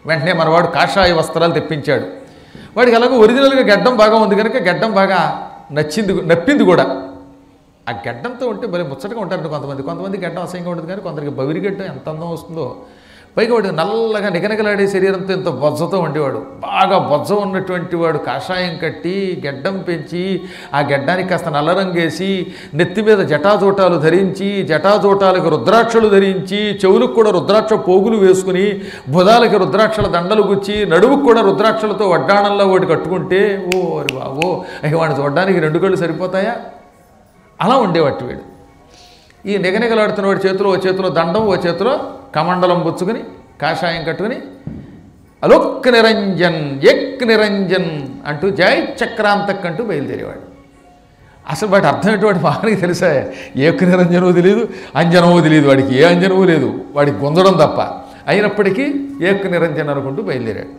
వెంటనే మనవాడు కాషాయ వస్త్రాలు తెప్పించాడు వాడికి అలాగే ఒరిజినల్గా గడ్డం బాగా ఉంది కనుక గడ్డం బాగా నచ్చింది నప్పింది కూడా ఆ గడ్డంతో ఉంటే భలే ముచ్చటగా ఉంటారండి కొంతమంది కొంతమంది గడ్డం అసహ్యంగా ఉంటుంది కానీ కొందరికి బవిరి గడ్డం ఎంత అందం వస్తుందో పైగా వాడు నల్లగా నిగనిగలాడే శరీరంతో ఇంత బొజ్జతో ఉండేవాడు బాగా బొజ్జ ఉన్నటువంటి వాడు కాషాయం కట్టి గడ్డం పెంచి ఆ గడ్డానికి కాస్త నల్ల రంగేసి నెత్తి మీద జటాజోటాలు ధరించి జటాజోటాలకు రుద్రాక్షలు ధరించి చెవులకు కూడా రుద్రాక్ష పోగులు వేసుకుని బుధాలకి రుద్రాక్షల దండలు గుచ్చి నడుముకు కూడా రుద్రాక్షలతో వడ్డాణంలో ఒకటి కట్టుకుంటే ఓ అరి బాబో అయ్యి వాడిని చూడడానికి రెండు కళ్ళు సరిపోతాయా అలా ఉండేవాటి వీడు ఈ నిగనిగలాడుతున్న వాడి చేతిలో ఓ చేతిలో దండం ఓ చేతిలో కమండలం పుచ్చుకుని కాషాయం కట్టుకుని అలోక్ నిరంజన్ ఎక్ నిరంజన్ అంటూ జై చక్రాంతక్ అంటూ బయలుదేరేవాడు అసలు వాటి అర్థం ఏంటి వాడికి తెలుసా ఏక నిరంజనమో తెలియదు అంజనమో తెలియదు వాడికి ఏ అంజనమో లేదు వాడికి గుంజడం తప్ప అయినప్పటికీ ఏక నిరంజన్ అనుకుంటూ బయలుదేరాడు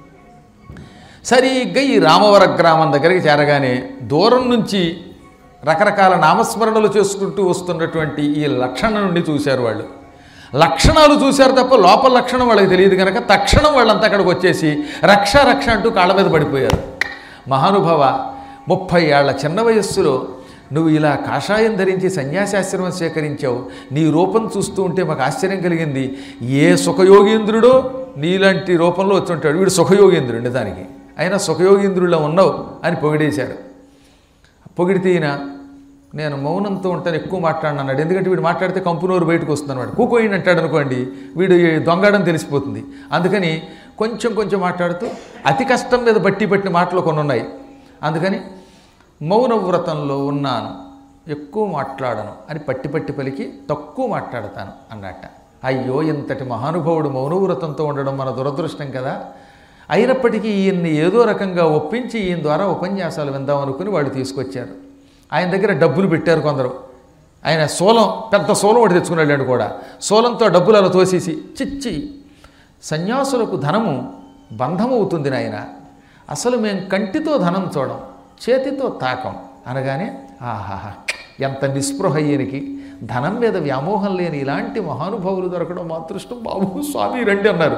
సరిగ్గా ఈ రామవర గ్రామం దగ్గరికి చేరగానే దూరం నుంచి రకరకాల నామస్మరణలు చేసుకుంటూ వస్తున్నటువంటి ఈ లక్షణం నుండి చూశారు వాళ్ళు లక్షణాలు చూశారు తప్ప లోపల లక్షణం వాళ్ళకి తెలియదు కనుక తక్షణం వాళ్ళంతా అక్కడికి వచ్చేసి రక్ష రక్ష అంటూ కాళ్ళ మీద పడిపోయారు మహానుభావ ముప్పై ఏళ్ల చిన్న వయస్సులో నువ్వు ఇలా కాషాయం ధరించి సన్యాసాశ్రమం స్వీకరించావు నీ రూపం చూస్తూ ఉంటే మాకు ఆశ్చర్యం కలిగింది ఏ సుఖయోగీంద్రుడో నీలాంటి రూపంలో వచ్చి ఉంటాడు వీడు సుఖయోగీంద్రుడు నిజానికి అయినా సుఖయోగీంద్రుల్లో ఉన్నావు అని పొగిడేశారు పొగిడితే ఈయన నేను మౌనంతో ఉంటాను ఎక్కువ మాట్లాడిన అన్నాడు ఎందుకంటే వీడు మాట్లాడితే కంపునూరు బయటకు వస్తుంది అనమాట కూకోయిన్ అంటాడు అనుకోండి వీడు ఈ దొంగడని తెలిసిపోతుంది అందుకని కొంచెం కొంచెం మాట్లాడుతూ అతి కష్టం మీద బట్టి పట్టిన మాటలు కొన్ని ఉన్నాయి అందుకని మౌన వ్రతంలో ఉన్నాను ఎక్కువ మాట్లాడను అని పట్టి పట్టి పలికి తక్కువ మాట్లాడతాను అన్నట్ట అయ్యో ఇంతటి మహానుభావుడు మౌనవ్రతంతో ఉండడం మన దురదృష్టం కదా అయినప్పటికీ ఈయన్ని ఏదో రకంగా ఒప్పించి ఈయన ద్వారా ఉపన్యాసాలు విందాం అనుకుని వాళ్ళు తీసుకొచ్చారు ఆయన దగ్గర డబ్బులు పెట్టారు కొందరు ఆయన సోలం పెద్ద సోలం ఒకటి తెచ్చుకున్నాడు కూడా సోలంతో డబ్బులు అలా తోసేసి చిచ్చి సన్యాసులకు ధనము బంధమవుతుంది నాయన అసలు మేము కంటితో ధనం చూడం చేతితో తాకం అనగానే ఆహాహా ఎంత నిస్పృహ ఈయనకి ధనం మీద వ్యామోహం లేని ఇలాంటి మహానుభావులు దొరకడం మా అదృష్టం బాబు స్వామి రండి అన్నారు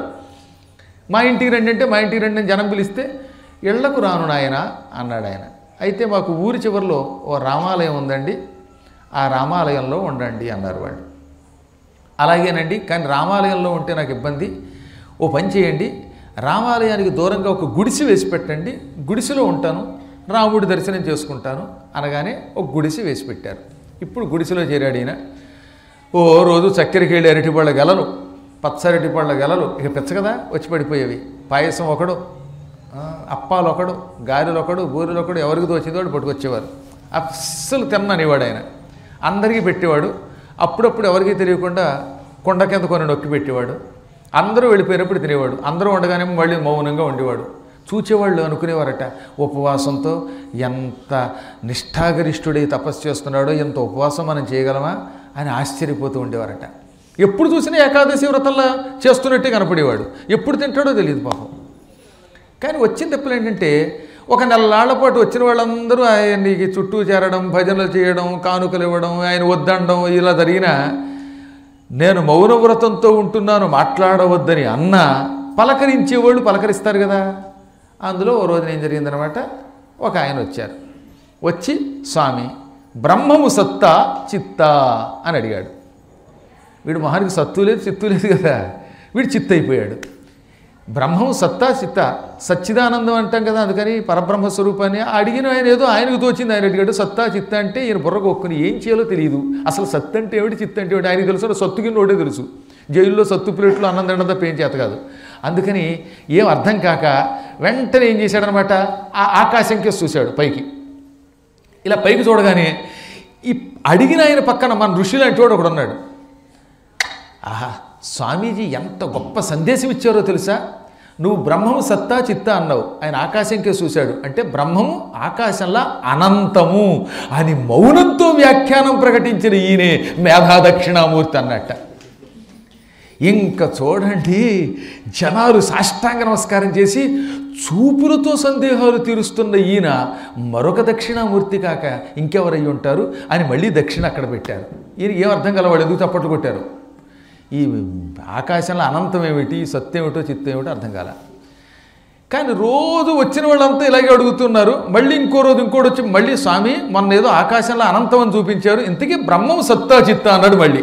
మా ఇంటికి రండి అంటే మా ఇంటికి రండి అని జనం పిలిస్తే ఇళ్లకు రాను నాయన అన్నాడు ఆయన అయితే మాకు ఊరి చివరిలో ఓ రామాలయం ఉందండి ఆ రామాలయంలో ఉండండి అన్నారు వాళ్ళు అలాగేనండి కానీ రామాలయంలో ఉంటే నాకు ఇబ్బంది ఓ పని చేయండి రామాలయానికి దూరంగా ఒక గుడిసె వేసి పెట్టండి గుడిసెలో ఉంటాను రాముడి దర్శనం చేసుకుంటాను అనగానే ఒక గుడిసె వేసి పెట్టారు ఇప్పుడు గుడిసెలో చేరాడు ఈయన ఓ రోజు చక్కెరకి వెళ్ళి అరటిపళ్ళ గెలలు పచ్చరటి పళ్ళ గెలలు ఇక పిచ్చ కదా వచ్చి పడిపోయేవి పాయసం ఒకడు ఆ, అప్పాలు ఒకడు గారెలు ఒకడు బూరెలు ఒకడు ఎవరికి తోచిందో వాడు పట్టుకొచ్చేవారు అస్సలు తిన్ననివాడు ఆయన అందరికీ పెట్టేవాడు అప్పుడప్పుడు ఎవరికీ తెలియకుండా కొండ కింద కొన్ని నొక్కి పెట్టేవాడు అందరూ వెళ్ళిపోయినప్పుడు తినేవాడు అందరూ ఉండగానే మళ్ళీ మౌనంగా ఉండేవాడు చూచేవాళ్ళు అనుకునేవారట ఉపవాసంతో ఎంత నిష్ఠాగరిష్ఠుడై తపస్సు చేస్తున్నాడో ఎంత ఉపవాసం మనం చేయగలమా అని ఆశ్చర్యపోతూ ఉండేవారట ఎప్పుడు చూసినా ఏకాదశి వ్రతంలా చేస్తున్నట్టే కనపడేవాడు ఎప్పుడు తింటాడో తెలియదు పాపం కానీ వచ్చిన తప్పులు ఏంటంటే ఒక నెలలాళ్ల పాటు వచ్చిన వాళ్ళందరూ ఆయనకి చుట్టూ చేరడం భజనలు చేయడం కానుకలు ఇవ్వడం ఆయన వద్దండం ఇలా జరిగినా నేను మౌనవ్రతంతో ఉంటున్నాను మాట్లాడవద్దని అన్నా పలకరించేవాళ్ళు పలకరిస్తారు కదా అందులో ఓ రోజున ఏం జరిగిందనమాట ఒక ఆయన వచ్చారు వచ్చి స్వామి బ్రహ్మము సత్తా చిత్తా అని అడిగాడు వీడు మహానికి సత్తు లేదు చిత్తు లేదు కదా వీడు చిత్త అయిపోయాడు బ్రహ్మం సత్తా చిత్త సచ్చిదానందం అంటాం కదా అందుకని పరబ్రహ్మ స్వరూపాన్ని అడిగిన ఆయన ఏదో ఆయనకు తోచింది ఆయన అడిగాడు సత్తా చిత్త అంటే ఈయన బుర్ర కొక్కుని ఏం చేయాలో తెలియదు అసలు సత్తు అంటే ఏమిటి చిత్త అంటే ఏమిటి ఆయనకు తెలుసు సత్తు కింద ఒకటే తెలుసు జైల్లో సత్తు ప్లేట్లో అన్నం తినడం తప్ప ఏం చేత కాదు అందుకని ఏం అర్థం కాక వెంటనే ఏం చేశాడనమాట ఆ ఆకాశంకే చూశాడు పైకి ఇలా పైకి చూడగానే ఈ అడిగిన ఆయన పక్కన మన ఋషి లాంటి వాడు ఒకడు ఉన్నాడు ఆహా స్వామీజీ ఎంత గొప్ప సందేశం ఇచ్చారో తెలుసా నువ్వు బ్రహ్మము సత్తా చిత్త అన్నావు ఆయన ఆకాశంకే చూశాడు అంటే బ్రహ్మము ఆకాశంలా అనంతము అని మౌనంతో వ్యాఖ్యానం ప్రకటించిన ఈయనే మేధా దక్షిణామూర్తి అన్నట్ట ఇంకా చూడండి జనాలు సాష్టాంగ నమస్కారం చేసి చూపులతో సందేహాలు తీరుస్తున్న ఈయన మరొక దక్షిణామూర్తి కాక ఇంకెవరై ఉంటారు అని మళ్ళీ దక్షిణ అక్కడ పెట్టారు ఈయన ఏం అర్థం కలవాడు ఎందుకు చప్పట్లు కొట్టారు ఈ ఆకాశంలో అనంతం ఏమిటి సత్యం ఏమిటో చిత్తం ఏమిటో అర్థం కాల కానీ రోజు వచ్చిన వాళ్ళంతా ఇలాగే అడుగుతున్నారు మళ్ళీ ఇంకో రోజు ఇంకోటి వచ్చి మళ్ళీ స్వామి మొన్న ఏదో ఆకాశంలో అనంతం అని చూపించారు ఇంతకీ బ్రహ్మం సత్తా చిత్త అన్నాడు మళ్ళీ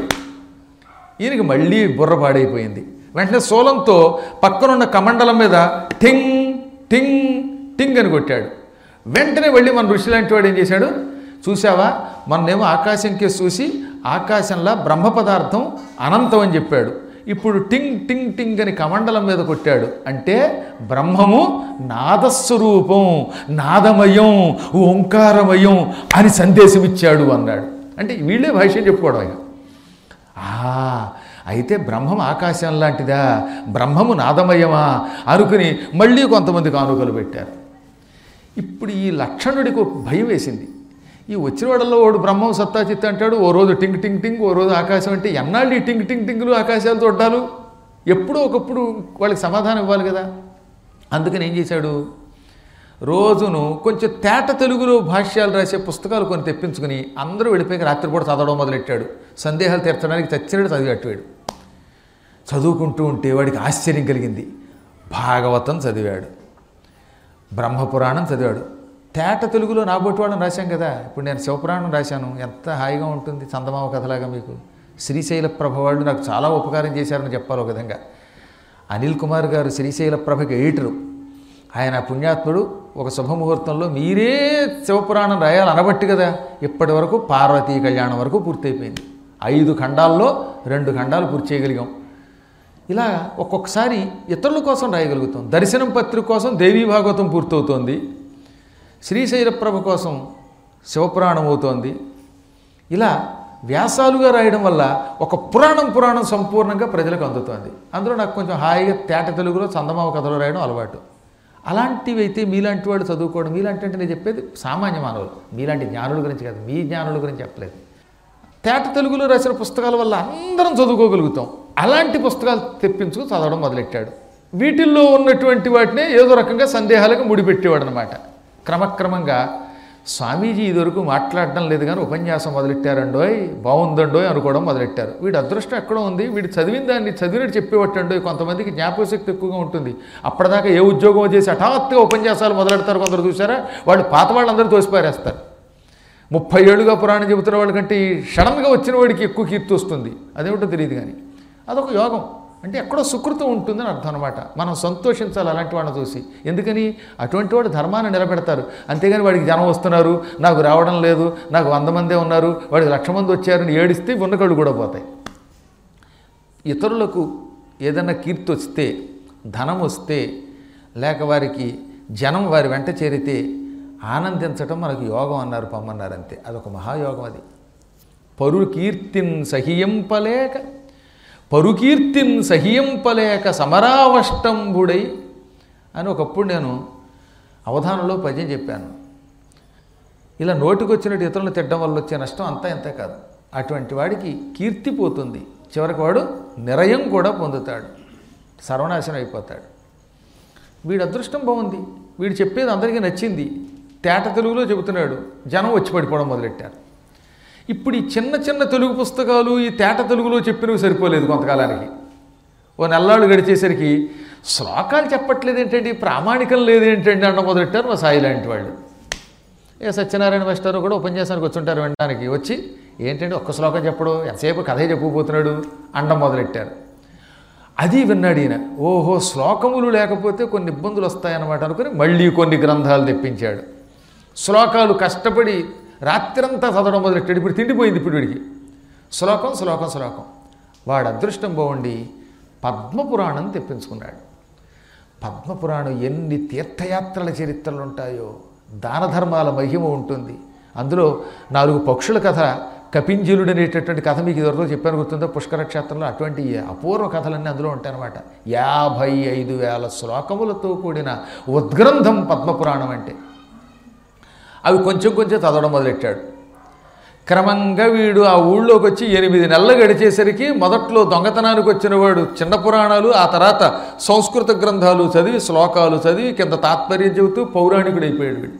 ఈయనకి మళ్ళీ బుర్ర పాడైపోయింది వెంటనే సోలంతో పక్కనున్న కమండలం మీద టింగ్ టింగ్ టింగ్ అని కొట్టాడు వెంటనే వెళ్ళి మన ఋషి లాంటి వాడు ఏం చేశాడు చూసావా మొన్నేమో ఆకాశం కేసు చూసి ఆకాశంలో బ్రహ్మ పదార్థం అనంతం అని చెప్పాడు ఇప్పుడు టింగ్ టింగ్ టింగ్ అని కమండలం మీద కొట్టాడు అంటే బ్రహ్మము నాదస్వరూపం నాదమయం ఓంకారమయం అని సందేశం ఇచ్చాడు అన్నాడు అంటే వీళ్ళే భాష్యం చెప్పుకోవడం ఇక ఆ, అయితే బ్రహ్మం ఆకాశం లాంటిదా బ్రహ్మము నాదమయమా అనుకుని మళ్ళీ కొంతమంది కానుకలు పెట్టారు ఇప్పుడు ఈ లక్షణుడికి ఒక భయం వేసింది ఈ వచ్చిన వాడల్లో వాడు బ్రహ్మం సత్తా చిత్త అంటాడు ఓ రోజు టింగ్ టింగ్ టింగ్ ఓ రోజు ఆకాశం అంటే ఎన్నాళ్ళు ఈ టింగ్ టింగ్ టింగులు ఆకాశాలు తొడ్డాలు ఎప్పుడో ఒకప్పుడు వాళ్ళకి సమాధానం ఇవ్వాలి కదా అందుకని ఏం చేశాడు రోజును కొంచెం తేట తెలుగులో భాష్యాలు రాసే పుస్తకాలు కొన్ని తెప్పించుకుని అందరూ వెళ్ళిపోయి రాత్రిపూట చదవడం మొదలెట్టాడు సందేహాలు తీర్చడానికి చచ్చినట్టు చదివేట్టాడు చదువుకుంటూ ఉంటే వాడికి ఆశ్చర్యం కలిగింది భాగవతం చదివాడు బ్రహ్మపురాణం చదివాడు తేట తెలుగులో నాబోటి వాళ్ళని రాశాం కదా ఇప్పుడు నేను శివపురాణం రాశాను ఎంత హాయిగా ఉంటుంది చందమామ కథలాగా మీకు శ్రీశైల ప్రభ వాళ్ళు నాకు చాలా ఉపకారం చేశారని చెప్పాలి ఒక విధంగా అనిల్ కుమార్ గారు శ్రీశైల ప్రభకి ఎడిటరు ఆయన పుణ్యాత్ముడు ఒక శుభముహూర్తంలో మీరే శివపురాణం రాయాలి అనబట్టి కదా ఇప్పటి వరకు పార్వతీ కళ్యాణం వరకు పూర్తయిపోయింది ఐదు ఖండాల్లో రెండు ఖండాలు పూర్తి చేయగలిగాం ఇలా ఒక్కొక్కసారి ఇతరుల కోసం రాయగలుగుతాం దర్శనం పత్రిక కోసం దేవీ భాగవతం పూర్తవుతోంది శ్రీశైల ప్రభ కోసం శివపురాణం అవుతోంది ఇలా వ్యాసాలుగా రాయడం వల్ల ఒక పురాణం పురాణం సంపూర్ణంగా ప్రజలకు అందుతోంది అందులో నాకు కొంచెం హాయిగా తేట తెలుగులో చందమామ కథలు రాయడం అలవాటు అలాంటివి అయితే మీలాంటి వాడు చదువుకోవడం మీలాంటి అంటే నేను చెప్పేది సామాన్య మానవులు మీలాంటి జ్ఞానుల గురించి కాదు మీ జ్ఞానుల గురించి చెప్పలేదు తేట తెలుగులో రాసిన పుస్తకాల వల్ల అందరం చదువుకోగలుగుతాం అలాంటి పుస్తకాలు తెప్పించుకుని చదవడం మొదలెట్టాడు వీటిల్లో ఉన్నటువంటి వాటినే ఏదో రకంగా సందేహాలకు ముడిపెట్టేవాడు అనమాట క్రమక్రమంగా స్వామీజీ ఇదివరకు మాట్లాడడం లేదు కానీ ఉపన్యాసం మొదలెట్టారండోయ్ బాగుందండోయ్ అనుకోవడం మొదలెట్టారు వీడి అదృష్టం ఎక్కడో ఉంది వీడు చదివిన దాన్ని చదివినట్టు చెప్పేవట్టండోయ్ కొంతమందికి జ్ఞాపకశక్తి ఎక్కువగా ఉంటుంది అప్పటిదాకా ఏ ఉద్యోగం చేసి హఠాత్తుగా ఉపన్యాసాలు మొదలెడతారు కొందరు చూసారా వాళ్ళు పాత వాళ్ళందరూ తోసిపారేస్తారు ముప్పై ఏళ్ళుగా పురాణం చెబుతున్న వాళ్ళకంటే ఈ సడన్గా వచ్చిన వాడికి ఎక్కువ కీర్తి వస్తుంది అదేమిటో తెలియదు కానీ అదొక యోగం అంటే ఎక్కడో సుకృతం ఉంటుందని అర్థం అనమాట మనం సంతోషించాలి అలాంటి వాళ్ళని చూసి ఎందుకని అటువంటి వాడు ధర్మాన్ని నిలబెడతారు అంతేగాని వాడికి జనం వస్తున్నారు నాకు రావడం లేదు నాకు వంద మందే ఉన్నారు వాడికి లక్ష మంది వచ్చారని ఏడిస్తే ఉన్న కళ్ళు కూడా పోతాయి ఇతరులకు ఏదైనా కీర్తి వస్తే ధనం వస్తే లేక వారికి జనం వారి వెంట చేరితే ఆనందించటం మనకు యోగం అన్నారు పొమ్మన్నారు అంతే అదొక మహాయోగం అది పరు కీర్తిన్ సహింపలేక పరుకీర్తిన్ సహింపలేక సమరావష్టంబుడై అని ఒకప్పుడు నేను అవధానంలో పద్యం చెప్పాను ఇలా నోటికొచ్చినట్టు ఇతరులను తిట్టడం వల్ల వచ్చే నష్టం అంతా ఇంత కాదు అటువంటి వాడికి కీర్తి పోతుంది చివరికి వాడు నిరయం కూడా పొందుతాడు సర్వనాశనం అయిపోతాడు వీడి అదృష్టం బాగుంది వీడు చెప్పేది అందరికీ నచ్చింది తేట తెలుగులో చెబుతున్నాడు జనం వచ్చి పడిపోవడం మొదలెట్టారు ఇప్పుడు ఈ చిన్న చిన్న తెలుగు పుస్తకాలు ఈ తేట తెలుగులో చెప్పినవి సరిపోలేదు కొంతకాలానికి ఓ నెల్లాళ్ళు గడిచేసరికి శ్లోకాలు చెప్పట్లేదు ఏంటండి ప్రామాణికం లేదు ఏంటండి అంట మొదలెట్టారు మా సాయి లాంటి వాళ్ళు ఏ సత్యనారాయణ మాస్టర్ కూడా ఉపన్యాసానికి వచ్చుంటారు వినడానికి వచ్చి ఏంటంటే ఒక్క శ్లోకం చెప్పడం ఎంతసేపు కథే చెప్పుకుపోతున్నాడు అండం మొదలెట్టారు అది విన్నాడు ఈయన ఓహో శ్లోకములు లేకపోతే కొన్ని ఇబ్బందులు వస్తాయన్నమాట అనుకుని మళ్ళీ కొన్ని గ్రంథాలు తెప్పించాడు శ్లోకాలు కష్టపడి రాత్రంతా చదవడం మొదలెట్టాడు ఇప్పుడు తిండిపోయింది ఇప్పుడు వీడికి శ్లోకం శ్లోకం శ్లోకం వాడు అదృష్టం బాగుండి పద్మపురాణం తెప్పించుకున్నాడు పద్మపురాణం ఎన్ని తీర్థయాత్రల చరిత్రలు ఉంటాయో దాన ధర్మాల మహిమ ఉంటుంది అందులో నాలుగు పక్షుల కథ కపింజలుడు అనేటటువంటి కథ మీకు ఇదివరకు చెప్పాను గుర్తుందో పుష్కర క్షేత్రంలో అటువంటి అపూర్వ కథలన్నీ అందులో ఉంటాయన్నమాట యాభై ఐదు వేల శ్లోకములతో కూడిన ఉద్గ్రంథం పద్మపురాణం అంటే అవి కొంచెం కొంచెం చదవడం మొదలెట్టాడు క్రమంగా వీడు ఆ ఊళ్ళోకి వచ్చి ఎనిమిది నెలలు గడిచేసరికి మొదట్లో దొంగతనానికి వచ్చిన వాడు చిన్న పురాణాలు ఆ తర్వాత సంస్కృత గ్రంథాలు చదివి శ్లోకాలు చదివి కింద తాత్పర్యం చెబుతూ పౌరాణికుడు అయిపోయాడు వీడు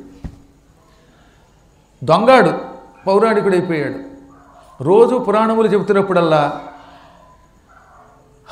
దొంగాడు పౌరాణికుడు అయిపోయాడు రోజు పురాణములు చెబుతున్నప్పుడల్లా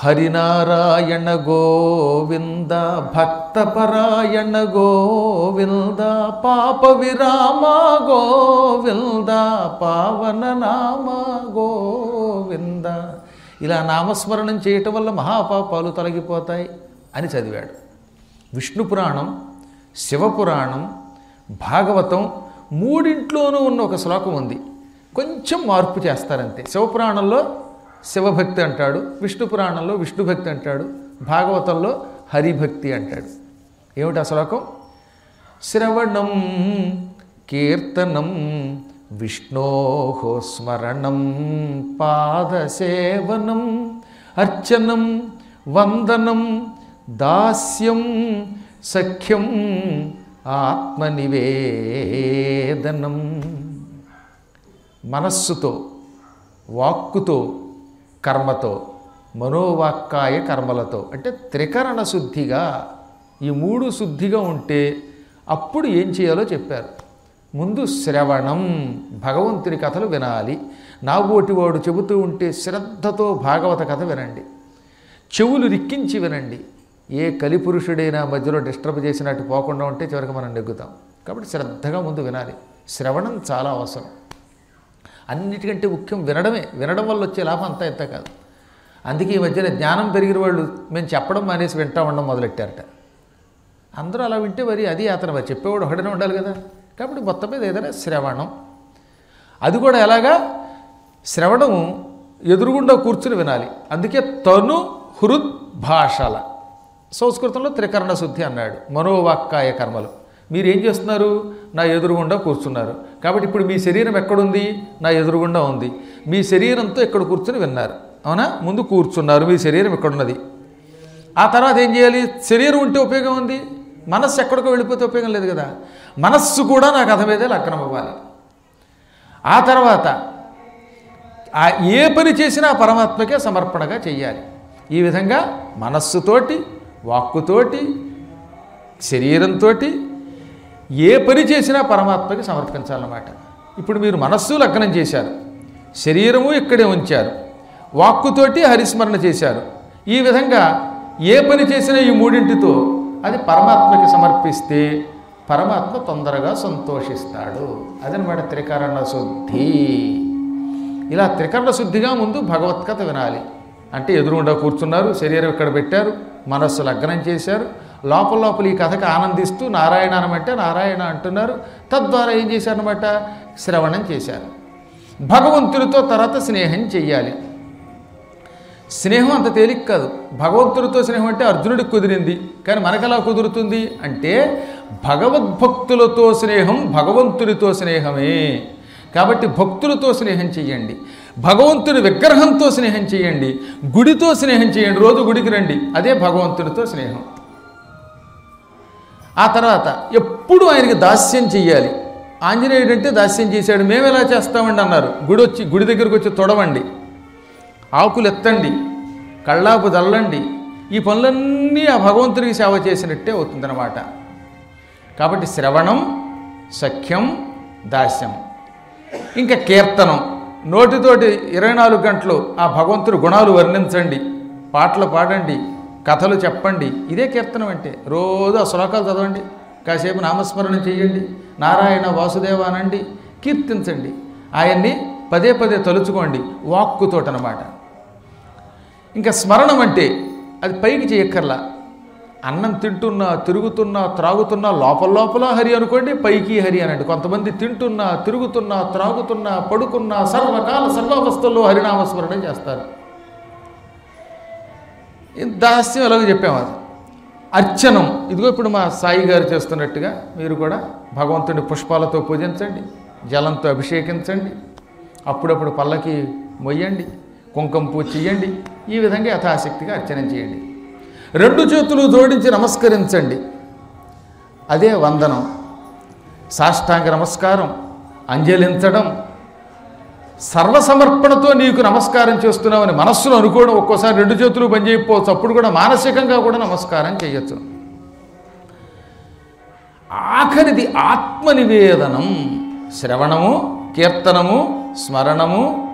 హరినారాయణ గోవింద భక్తపరాయణ గోవింద పాప విరామ గోవింద పావన నామ గోవింద ఇలా నామస్మరణం చేయటం వల్ల మహాపాపాలు తొలగిపోతాయి అని చదివాడు విష్ణు పురాణం శివపురాణం భాగవతం మూడింట్లోనూ ఉన్న ఒక శ్లోకం ఉంది కొంచెం మార్పు చేస్తారంతే శివపురాణంలో శివభక్తి అంటాడు విష్ణు పురాణంలో విష్ణుభక్తి అంటాడు భాగవతంలో హరిభక్తి అంటాడు ఏమిటి ఆ శ్లోకం శ్రవణం కీర్తనం విష్ణో స్మరణం పాదసేవనం అర్చనం వందనం దాస్యం సఖ్యం ఆత్మనివేదనం మనస్సుతో వాక్కుతో కర్మతో మనోవాక్కాయ కర్మలతో అంటే త్రికరణ శుద్ధిగా ఈ మూడు శుద్ధిగా ఉంటే అప్పుడు ఏం చేయాలో చెప్పారు ముందు శ్రవణం భగవంతుని కథలు వినాలి నాగోటి వాడు చెబుతూ ఉంటే శ్రద్ధతో భాగవత కథ వినండి చెవులు రిక్కించి వినండి ఏ కలిపురుషుడైనా మధ్యలో డిస్టర్బ్ చేసినట్టు పోకుండా ఉంటే చివరికి మనం నెగ్గుతాం కాబట్టి శ్రద్ధగా ముందు వినాలి శ్రవణం చాలా అవసరం అన్నిటికంటే ముఖ్యం వినడమే వినడం వల్ల వచ్చే లాభం అంతా ఇంత కాదు అందుకే ఈ మధ్యన జ్ఞానం పెరిగిన వాళ్ళు మేము చెప్పడం మానేసి వింటా ఉండడం మొదలెట్టారట అందరూ అలా వింటే మరి అది అతను మరి చెప్పేవాడు ఒకడనే ఉండాలి కదా కాబట్టి మొత్తం మీద ఏదైనా శ్రవణం అది కూడా ఎలాగా శ్రవణం ఎదురుగుండా కూర్చుని వినాలి అందుకే తను హృద్ భాషల సంస్కృతంలో త్రికరణ శుద్ధి అన్నాడు మనోవాక్కాయ కర్మలు మీరు ఏం చేస్తున్నారు నా ఎదురుగుండా కూర్చున్నారు కాబట్టి ఇప్పుడు మీ శరీరం ఎక్కడుంది నా ఎదురుగుండా ఉంది మీ శరీరంతో ఇక్కడ కూర్చుని విన్నారు అవునా ముందు కూర్చున్నారు మీ శరీరం ఎక్కడున్నది ఆ తర్వాత ఏం చేయాలి శరీరం ఉంటే ఉపయోగం ఉంది మనస్సు ఎక్కడికో వెళ్ళిపోతే ఉపయోగం లేదు కదా మనస్సు కూడా నా కథ మీదే లగ్నం అవ్వాలి ఆ తర్వాత ఆ ఏ పని చేసినా పరమాత్మకే సమర్పణగా చెయ్యాలి ఈ విధంగా మనస్సుతోటి వాక్కుతోటి శరీరంతో ఏ పని చేసినా పరమాత్మకి సమర్పించాలన్నమాట ఇప్పుడు మీరు మనస్సు లగ్నం చేశారు శరీరము ఇక్కడే ఉంచారు వాక్కుతోటి హరిస్మరణ చేశారు ఈ విధంగా ఏ పని చేసినా ఈ మూడింటితో అది పరమాత్మకి సమర్పిస్తే పరమాత్మ తొందరగా సంతోషిస్తాడు అదనమాట త్రికరణ శుద్ధి ఇలా త్రికరణ శుద్ధిగా ముందు భగవత్కథ వినాలి అంటే ఎదురుగుండా కూర్చున్నారు శరీరం ఇక్కడ పెట్టారు మనస్సు లగ్నం చేశారు లోపల లోపల ఈ కథకు ఆనందిస్తూ నారాయణ అనమంటే నారాయణ అంటున్నారు తద్వారా ఏం చేశారనమాట శ్రవణం చేశారు భగవంతుడితో తర్వాత స్నేహం చెయ్యాలి స్నేహం అంత తేలిక కాదు భగవంతుడితో స్నేహం అంటే అర్జునుడికి కుదిరింది కానీ మనకెలా కుదురుతుంది అంటే భగవద్భక్తులతో స్నేహం భగవంతుడితో స్నేహమే కాబట్టి భక్తులతో స్నేహం చేయండి భగవంతుడి విగ్రహంతో స్నేహం చేయండి గుడితో స్నేహం చేయండి రోజు గుడికి రండి అదే భగవంతుడితో స్నేహం ఆ తర్వాత ఎప్పుడు ఆయనకి దాస్యం చెయ్యాలి ఆంజనేయుడు అంటే దాస్యం చేశాడు మేము ఎలా చేస్తామండి అన్నారు గుడి వచ్చి గుడి దగ్గరికి వచ్చి తొడవండి ఆకులు ఎత్తండి కళ్ళాపు దల్లండి ఈ పనులన్నీ ఆ భగవంతుడికి సేవ చేసినట్టే అవుతుందన్నమాట కాబట్టి శ్రవణం సఖ్యం దాస్యం ఇంకా కీర్తనం నోటితోటి ఇరవై నాలుగు గంటలు ఆ భగవంతుడి గుణాలు వర్ణించండి పాటలు పాడండి కథలు చెప్పండి ఇదే కీర్తనం అంటే రోజు ఆ శ్లోకాలు చదవండి కాసేపు నామస్మరణ చేయండి నారాయణ వాసుదేవ అనండి కీర్తించండి ఆయన్ని పదే పదే తలుచుకోండి వాక్కుతోటనమాట ఇంకా స్మరణం అంటే అది పైకి చేయక్కర్లా అన్నం తింటున్నా తిరుగుతున్నా త్రాగుతున్నా లోపల లోపల హరి అనుకోండి పైకి హరి అనండి కొంతమంది తింటున్నా తిరుగుతున్నా త్రాగుతున్నా పడుకున్నా సర్వకాల సర్వావస్థల్లో హరినామస్మరణ చేస్తారు ఈ దాస్యం ఎలాగో చెప్పాము అది అర్చనం ఇదిగో ఇప్పుడు మా సాయి గారు చేస్తున్నట్టుగా మీరు కూడా భగవంతుని పుష్పాలతో పూజించండి జలంతో అభిషేకించండి అప్పుడప్పుడు పల్లకి మొయ్యండి కుంకుమ పూజ చేయండి ఈ విధంగా యథాశక్తిగా అర్చన చేయండి రెండు చేతులు జోడించి నమస్కరించండి అదే వందనం సాష్టాంగ నమస్కారం అంజలించడం సర్వసమర్పణతో నీకు నమస్కారం చేస్తున్నామని మనస్సులో అనుకోవడం ఒక్కోసారి రెండు చేతులు పని చేయకపోవచ్చు అప్పుడు కూడా మానసికంగా కూడా నమస్కారం చేయొచ్చు ఆఖరిది ఆత్మనివేదనం శ్రవణము కీర్తనము స్మరణము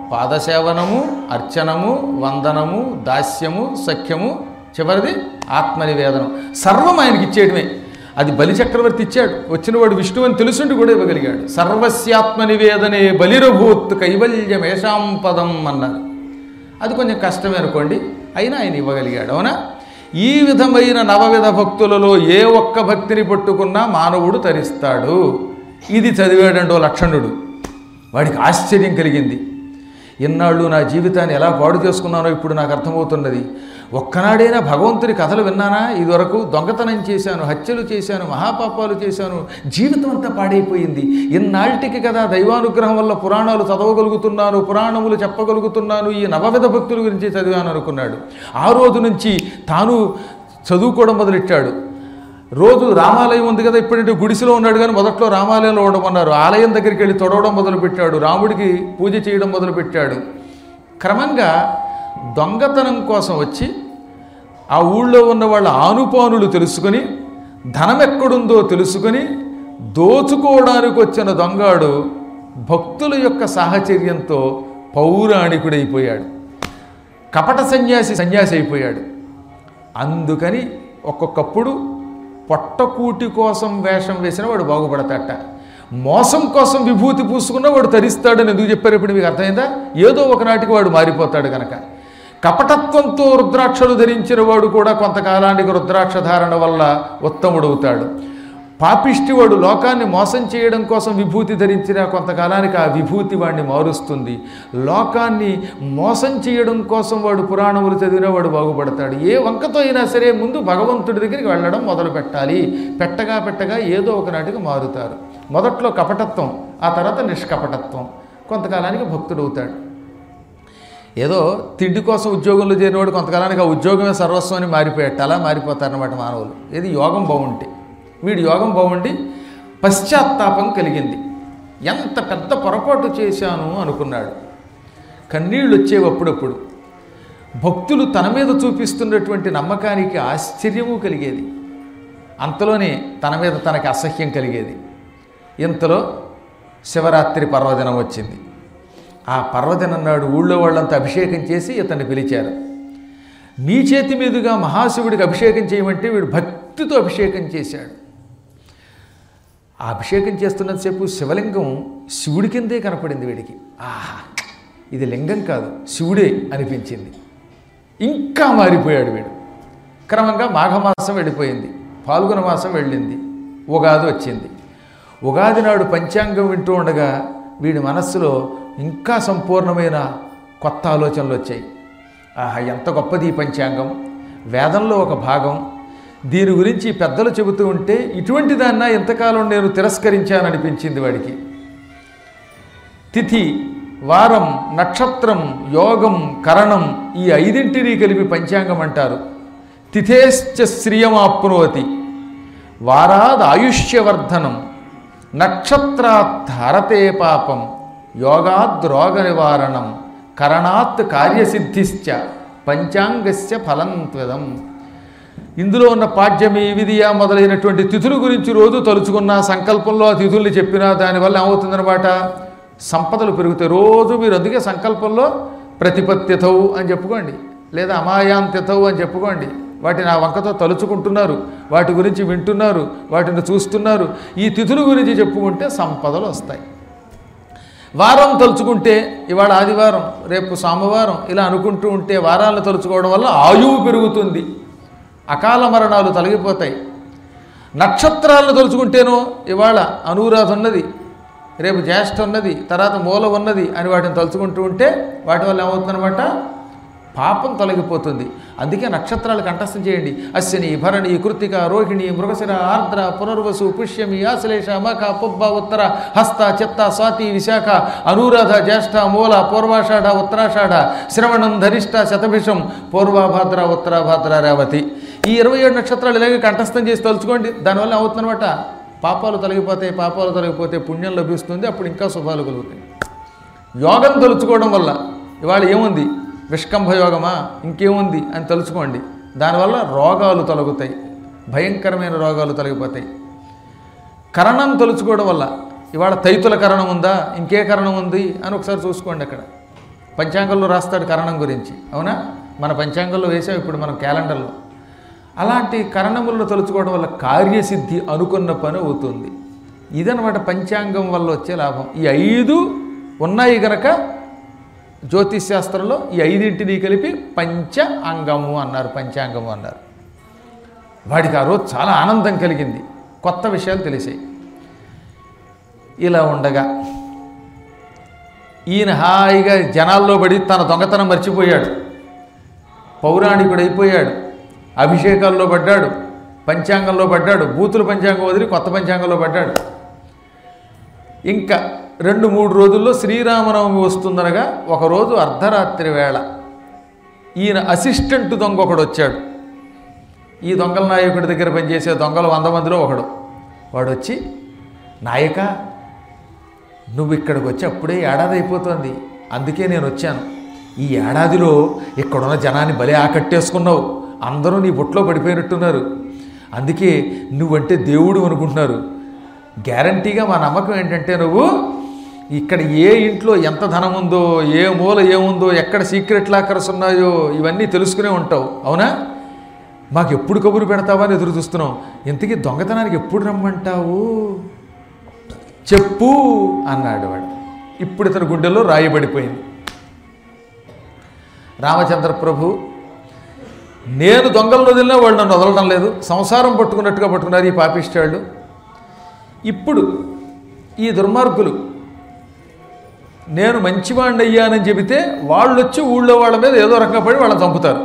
పాదసేవనము అర్చనము వందనము దాస్యము సఖ్యము చివరిది ఆత్మనివేదనం సర్వం ఆయనకి ఇచ్చేయడమే అది బలి చక్రవర్తి ఇచ్చాడు వచ్చినవాడు విష్ణువు అని తెలుసుండి కూడా ఇవ్వగలిగాడు సర్వస్యాత్మ నివేదనే బలిరభూత్ కైవల్యమేషాం పదం అన్నారు అది కొంచెం కష్టమే అనుకోండి అయినా ఆయన ఇవ్వగలిగాడు అవునా ఈ విధమైన నవవిధ భక్తులలో ఏ ఒక్క భక్తిని పట్టుకున్నా మానవుడు తరిస్తాడు ఇది చదివాడండో లక్షణుడు వాడికి ఆశ్చర్యం కలిగింది ఇన్నాళ్ళు నా జీవితాన్ని ఎలా పాడు చేసుకున్నానో ఇప్పుడు నాకు అర్థమవుతున్నది ఒక్కనాడైనా భగవంతుడి కథలు విన్నానా ఇదివరకు దొంగతనం చేశాను హత్యలు చేశాను మహాపాపాలు చేశాను జీవితం అంతా పాడైపోయింది ఇన్నాళ్ళకి కదా దైవానుగ్రహం వల్ల పురాణాలు చదవగలుగుతున్నాను పురాణములు చెప్పగలుగుతున్నాను ఈ నవవిధ భక్తుల గురించి చదివాను అనుకున్నాడు ఆ రోజు నుంచి తాను చదువుకోవడం మొదలెట్టాడు రోజు రామాలయం ఉంది కదా ఇప్పుడంటే గుడిసెలో ఉన్నాడు కానీ మొదట్లో రామాలయంలో ఉండమన్నారు ఆలయం దగ్గరికి వెళ్ళి తొడవడం మొదలుపెట్టాడు రాముడికి పూజ చేయడం మొదలుపెట్టాడు క్రమంగా దొంగతనం కోసం వచ్చి ఆ ఊళ్ళో ఉన్న వాళ్ళ ఆనుపానులు తెలుసుకొని ధనం ఎక్కడుందో తెలుసుకొని దోచుకోవడానికి వచ్చిన దొంగాడు భక్తుల యొక్క సాహచర్యంతో పౌరాణికుడైపోయాడు కపట సన్యాసి సన్యాసి అయిపోయాడు అందుకని ఒక్కొక్కప్పుడు పొట్టకూటి కోసం వేషం వేసిన వాడు బాగుపడతాట మోసం కోసం విభూతి పూసుకున్న వాడు తరిస్తాడని ఎందుకు చెప్పారు ఇప్పుడు మీకు అర్థమైందా ఏదో ఒకనాటికి వాడు మారిపోతాడు కనుక కపటత్వంతో రుద్రాక్షలు ధరించిన వాడు కూడా కొంతకాలానికి రుద్రాక్ష ధారణ వల్ల ఉత్తముడవుతాడు పాపిష్టి వాడు లోకాన్ని మోసం చేయడం కోసం విభూతి ధరించిన కొంతకాలానికి ఆ విభూతి వాడిని మారుస్తుంది లోకాన్ని మోసం చేయడం కోసం వాడు పురాణములు చదివిన వాడు బాగుపడతాడు ఏ వంకతో అయినా సరే ముందు భగవంతుడి దగ్గరికి వెళ్ళడం మొదలు పెట్టాలి పెట్టగా పెట్టగా ఏదో ఒకనాటికి మారుతారు మొదట్లో కపటత్వం ఆ తర్వాత నిష్కపటత్వం కొంతకాలానికి భక్తుడవుతాడు ఏదో తిండి కోసం ఉద్యోగంలో చేరినవాడు కొంతకాలానికి ఆ ఉద్యోగమే సర్వస్వం అని మారిపోయాట అలా మారిపోతారన్నమాట మానవులు ఇది యోగం బాగుంటే వీడి యోగం బాగుండి పశ్చాత్తాపం కలిగింది ఎంత పెద్ద పొరపాటు చేశాను అనుకున్నాడు కన్నీళ్ళు వచ్చేవి అప్పుడప్పుడు భక్తులు తన మీద చూపిస్తున్నటువంటి నమ్మకానికి ఆశ్చర్యము కలిగేది అంతలోనే తన మీద తనకి అసహ్యం కలిగేది ఇంతలో శివరాత్రి పర్వదినం వచ్చింది ఆ పర్వదినం నాడు ఊళ్ళో వాళ్ళంతా అభిషేకం చేసి ఇతన్ని పిలిచారు నీ చేతి మీదుగా మహాశివుడికి అభిషేకం చేయమంటే వీడు భక్తితో అభిషేకం చేశాడు ఆ అభిషేకం చేస్తున్నంతసేపు శివలింగం శివుడి కిందే కనపడింది వీడికి ఆహా ఇది లింగం కాదు శివుడే అనిపించింది ఇంకా మారిపోయాడు వీడు క్రమంగా మాఘమాసం వెళ్ళిపోయింది పాల్గొన మాసం వెళ్ళింది ఉగాది వచ్చింది ఉగాది నాడు పంచాంగం వింటూ ఉండగా వీడి మనస్సులో ఇంకా సంపూర్ణమైన కొత్త ఆలోచనలు వచ్చాయి ఆహా ఎంత గొప్పది ఈ పంచాంగం వేదంలో ఒక భాగం దీని గురించి పెద్దలు చెబుతూ ఉంటే ఇటువంటి దాన్న ఎంతకాలం నేను తిరస్కరించాననిపించింది వాడికి తిథి వారం నక్షత్రం యోగం కరణం ఈ ఐదింటిని కలిపి పంచాంగం అంటారు తిథేశ్చ శ్రియమాప్నోతి వారాద్ ఆయుష్యవర్ధనం నక్షత్రాత్ హరతే పాపం యోగాద్ రోగ నివారణం కరణాత్ కార్యసిద్ధిశ్చ పంచాంగస్య ఫలం త్వదం ఇందులో ఉన్న పాడ్యమి విధియ మొదలైనటువంటి తిథుల గురించి రోజు తలుచుకున్న సంకల్పంలో ఆ తిథుల్ని చెప్పినా దానివల్ల ఏమవుతుందన్నమాట సంపదలు పెరుగుతాయి రోజు మీరు అందుకే సంకల్పంలో ప్రతిపత్తిథవు అని చెప్పుకోండి లేదా అమాయాం తిథవు అని చెప్పుకోండి వాటిని ఆ వంకతో తలుచుకుంటున్నారు వాటి గురించి వింటున్నారు వాటిని చూస్తున్నారు ఈ తిథుల గురించి చెప్పుకుంటే సంపదలు వస్తాయి వారం తలుచుకుంటే ఇవాళ ఆదివారం రేపు సోమవారం ఇలా అనుకుంటూ ఉంటే వారాలను తలుచుకోవడం వల్ల ఆయువు పెరుగుతుంది అకాల మరణాలు తొలగిపోతాయి నక్షత్రాలను తలుచుకుంటేనో ఇవాళ అనురాధ ఉన్నది రేపు జ్యేష్ఠ ఉన్నది తర్వాత మూల ఉన్నది అని వాటిని తలుచుకుంటూ ఉంటే వాటి వల్ల ఏమవుతుందన్నమాట పాపం తొలగిపోతుంది అందుకే నక్షత్రాలు కంఠస్థం చేయండి అశ్విని భరణి కృతిక రోహిణి మృగశిర ఆర్ద్ర పునర్వసు పుష్యమి ఆశ్లేష మఖ పుబ్బ ఉత్తర హస్త చిత్త స్వాతి విశాఖ అనురాధ జ్యేష్ఠ మూల పూర్వాషాఢ ఉత్తరాషాఢ శ్రవణం ధరిష్ట శతభిషం పూర్వభాద్ర ఉత్తరాభాద్ర రేవతి ఈ ఇరవై ఏడు నక్షత్రాలు ఇలాగే కంఠస్థం చేసి తలుచుకోండి దానివల్ల ఏమవుతుందన్నమాట పాపాలు తొలగిపోతాయి పాపాలు తొలగిపోతే పుణ్యం లభిస్తుంది అప్పుడు ఇంకా శుభాలు కలుగుతాయి యోగం తలుచుకోవడం వల్ల ఇవాళ ఏముంది విష్కంభ యోగమా ఇంకేముంది అని తలుచుకోండి దానివల్ల రోగాలు తొలగుతాయి భయంకరమైన రోగాలు తొలగిపోతాయి కరణం తలుచుకోవడం వల్ల ఇవాళ తైతుల కరణం ఉందా ఇంకే కరణం ఉంది అని ఒకసారి చూసుకోండి అక్కడ పంచాంగంలో రాస్తాడు కరణం గురించి అవునా మన పంచాంగంలో వేసాం ఇప్పుడు మనం క్యాలెండర్లో అలాంటి కరణములను తలుచుకోవడం వల్ల కార్యసిద్ధి అనుకున్న పని అవుతుంది ఇదనమాట పంచాంగం వల్ల వచ్చే లాభం ఈ ఐదు ఉన్నాయి గనక జ్యోతిష్ శాస్త్రంలో ఈ ఐదింటిని కలిపి పంచ అంగము అన్నారు పంచాంగము అన్నారు వాడికి ఆ రోజు చాలా ఆనందం కలిగింది కొత్త విషయాలు తెలిసాయి ఇలా ఉండగా ఈయన హాయిగా జనాల్లో పడి తన దొంగతనం మర్చిపోయాడు పౌరాణికుడు అయిపోయాడు అభిషేకాల్లో పడ్డాడు పంచాంగంలో పడ్డాడు బూతుల పంచాంగం వదిలి కొత్త పంచాంగంలో పడ్డాడు ఇంకా రెండు మూడు రోజుల్లో శ్రీరామనవమి వస్తుందనగా ఒకరోజు అర్ధరాత్రి వేళ ఈయన అసిస్టెంట్ దొంగ ఒకడు వచ్చాడు ఈ దొంగల నాయకుడి దగ్గర పనిచేసే దొంగలు వంద మందిలో ఒకడు వాడు వచ్చి నాయక నువ్వు ఇక్కడికి వచ్చి అప్పుడే ఏడాది అయిపోతుంది అందుకే నేను వచ్చాను ఈ ఏడాదిలో ఇక్కడున్న జనాన్ని భలే ఆకట్టేసుకున్నావు అందరూ నీ బుట్లో పడిపోయినట్టున్నారు అందుకే నువ్వంటే దేవుడు అనుకుంటున్నారు గ్యారంటీగా మా నమ్మకం ఏంటంటే నువ్వు ఇక్కడ ఏ ఇంట్లో ఎంత ధనం ఉందో ఏ మూల ఏముందో ఎక్కడ సీక్రెట్ లాకర్స్ ఉన్నాయో ఇవన్నీ తెలుసుకునే ఉంటావు అవునా మాకు ఎప్పుడు కబురు పెడతావా అని ఎదురు చూస్తున్నాం ఇంతకీ దొంగతనానికి ఎప్పుడు రమ్మంటావు చెప్పు అన్నాడు వాడు ఇప్పుడు ఇతని గుండెల్లో రాయబడిపోయింది రామచంద్ర ప్రభు నేను దొంగలను వదిలినా వాళ్ళు నన్ను వదలడం లేదు సంసారం పట్టుకున్నట్టుగా పట్టుకున్నారు ఈ పాపిష్టాళ్ళు ఇప్పుడు ఈ దుర్మార్గులు నేను మంచివాడిని అయ్యానని చెబితే వాళ్ళు వచ్చి ఊళ్ళో వాళ్ళ మీద ఏదో రకంగా పడి వాళ్ళని చంపుతారు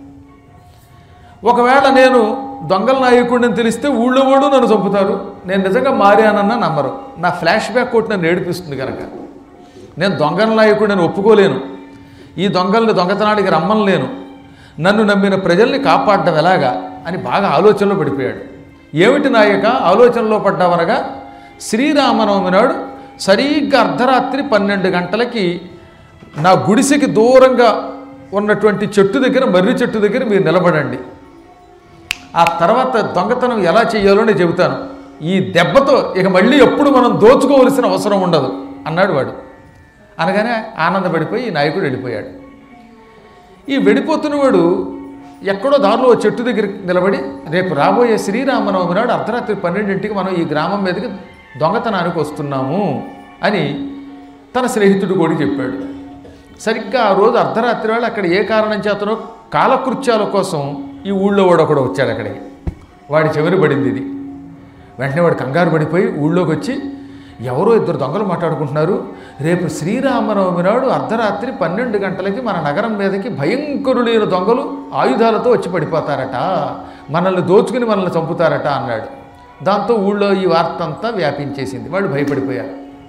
ఒకవేళ నేను దొంగల నాయకుడిని తెలిస్తే ఊళ్ళో వాడు నన్ను చంపుతారు నేను నిజంగా మారానన్నా నమ్మరు నా ఫ్లాష్ బ్యాక్ కొట్టి నన్ను ఏడిపిస్తుంది కనుక నేను దొంగల నాయకుడిని ఒప్పుకోలేను ఈ దొంగల్ని దొంగతనానికి రమ్మనలేను నన్ను నమ్మిన ప్రజల్ని కాపాడడం ఎలాగా అని బాగా ఆలోచనలో పడిపోయాడు ఏమిటి నాయక ఆలోచనలో పడ్డావనగా శ్రీరామనవమి నాడు సరిగ్గా అర్ధరాత్రి పన్నెండు గంటలకి నా గుడిసెకి దూరంగా ఉన్నటువంటి చెట్టు దగ్గర మర్రి చెట్టు దగ్గర మీరు నిలబడండి ఆ తర్వాత దొంగతనం ఎలా చేయాలో నేను చెబుతాను ఈ దెబ్బతో ఇక మళ్ళీ ఎప్పుడు మనం దోచుకోవలసిన అవసరం ఉండదు అన్నాడు వాడు అనగానే ఆనందపడిపోయి ఈ నాయకుడు వెళ్ళిపోయాడు ఈ వెళ్ళిపోతున్నవాడు ఎక్కడో దారిలో ఓ చెట్టు దగ్గర నిలబడి రేపు రాబోయే శ్రీరామనవమి నాడు అర్ధరాత్రి పన్నెండింటికి మనం ఈ గ్రామం మీదకి దొంగతనానికి వస్తున్నాము అని తన స్నేహితుడు కూడా చెప్పాడు సరిగ్గా ఆ రోజు అర్ధరాత్రి వేళ అక్కడ ఏ కారణం చేతనో కాలకృత్యాల కోసం ఈ ఊళ్ళో వాడు ఒకడు వచ్చాడు అక్కడికి వాడి చెవిని పడింది ఇది వెంటనే వాడు కంగారు పడిపోయి ఊళ్ళోకి వచ్చి ఎవరో ఇద్దరు దొంగలు మాట్లాడుకుంటున్నారు రేపు శ్రీరామనవమి నాడు అర్ధరాత్రి పన్నెండు గంటలకి మన నగరం మీదకి భయంకరులైన దొంగలు ఆయుధాలతో వచ్చి పడిపోతారట మనల్ని దోచుకుని మనల్ని చంపుతారట అన్నాడు దాంతో ఊళ్ళో ఈ వార్త అంతా వ్యాపించేసింది వాళ్ళు భయపడిపోయారు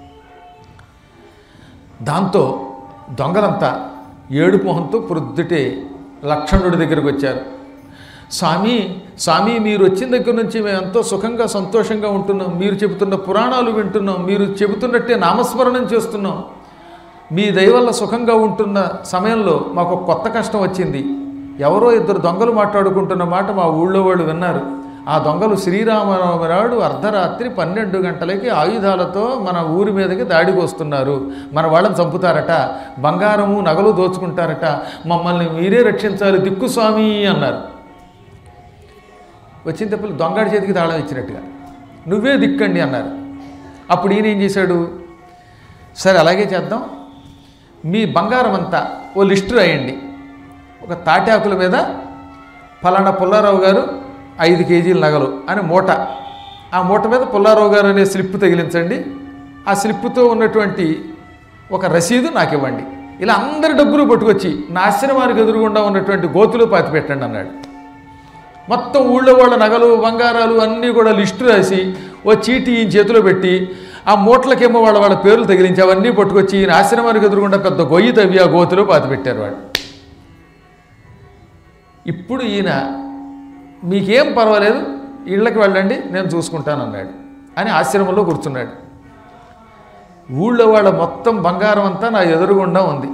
దాంతో దొంగలంతా ఏడు మొహంతో ప్రొద్దుటే లక్షణుడి దగ్గరికి వచ్చారు స్వామి స్వామి మీరు వచ్చిన దగ్గర నుంచి మేము ఎంతో సుఖంగా సంతోషంగా ఉంటున్నాం మీరు చెబుతున్న పురాణాలు వింటున్నాం మీరు చెబుతున్నట్టే నామస్మరణం చేస్తున్నాం మీ దయ వల్ల సుఖంగా ఉంటున్న సమయంలో మాకు ఒక కొత్త కష్టం వచ్చింది ఎవరో ఇద్దరు దొంగలు మాట్లాడుకుంటున్న మాట మా ఊళ్ళో వాళ్ళు విన్నారు ఆ దొంగలు శ్రీరామనవమి నాడు అర్ధరాత్రి పన్నెండు గంటలకి ఆయుధాలతో మన ఊరి మీదకి దాడికి వస్తున్నారు మన వాళ్ళని చంపుతారట బంగారము నగలు దోచుకుంటారట మమ్మల్ని మీరే రక్షించాలి దిక్కు స్వామి అన్నారు వచ్చిన తప్పులు దొంగడి చేతికి తాళం ఇచ్చినట్టుగా నువ్వే దిక్కండి అన్నారు అప్పుడు ఈయన ఏం చేశాడు సరే అలాగే చేద్దాం మీ బంగారం అంతా ఓ లిస్టు రాయండి ఒక తాటాకుల మీద ఫలానా పుల్లారావు గారు ఐదు కేజీల నగలు అని మూట ఆ మూట మీద పుల్లారావు గారు అనే స్లిప్ తగిలించండి ఆ స్లిప్తో ఉన్నటువంటి ఒక రసీదు నాకు ఇవ్వండి ఇలా అందరి డబ్బులు పట్టుకొచ్చి నా ఆశ్రమానికి ఎదురుగుండా ఉన్నటువంటి గోతులు పాతి పెట్టండి అన్నాడు మొత్తం ఊళ్ళో వాళ్ళ నగలు బంగారాలు అన్నీ కూడా లిస్టు రాసి ఓ చీటీ ఈ చేతిలో పెట్టి ఆ మూటలకేమో వాళ్ళ వాళ్ళ పేర్లు తగిలించి అవన్నీ పట్టుకొచ్చి ఈయన ఆశ్రమానికి ఎదురుగుండా పెద్ద గొయ్యి తవ్వి ఆ గోతులో పాతి పెట్టారు వాడు ఇప్పుడు ఈయన మీకేం పర్వాలేదు ఇళ్ళకి వెళ్ళండి నేను చూసుకుంటాను అన్నాడు అని ఆశ్రమంలో కూర్చున్నాడు ఊళ్ళో వాళ్ళ మొత్తం బంగారం అంతా నా ఎదురుగుండా ఉంది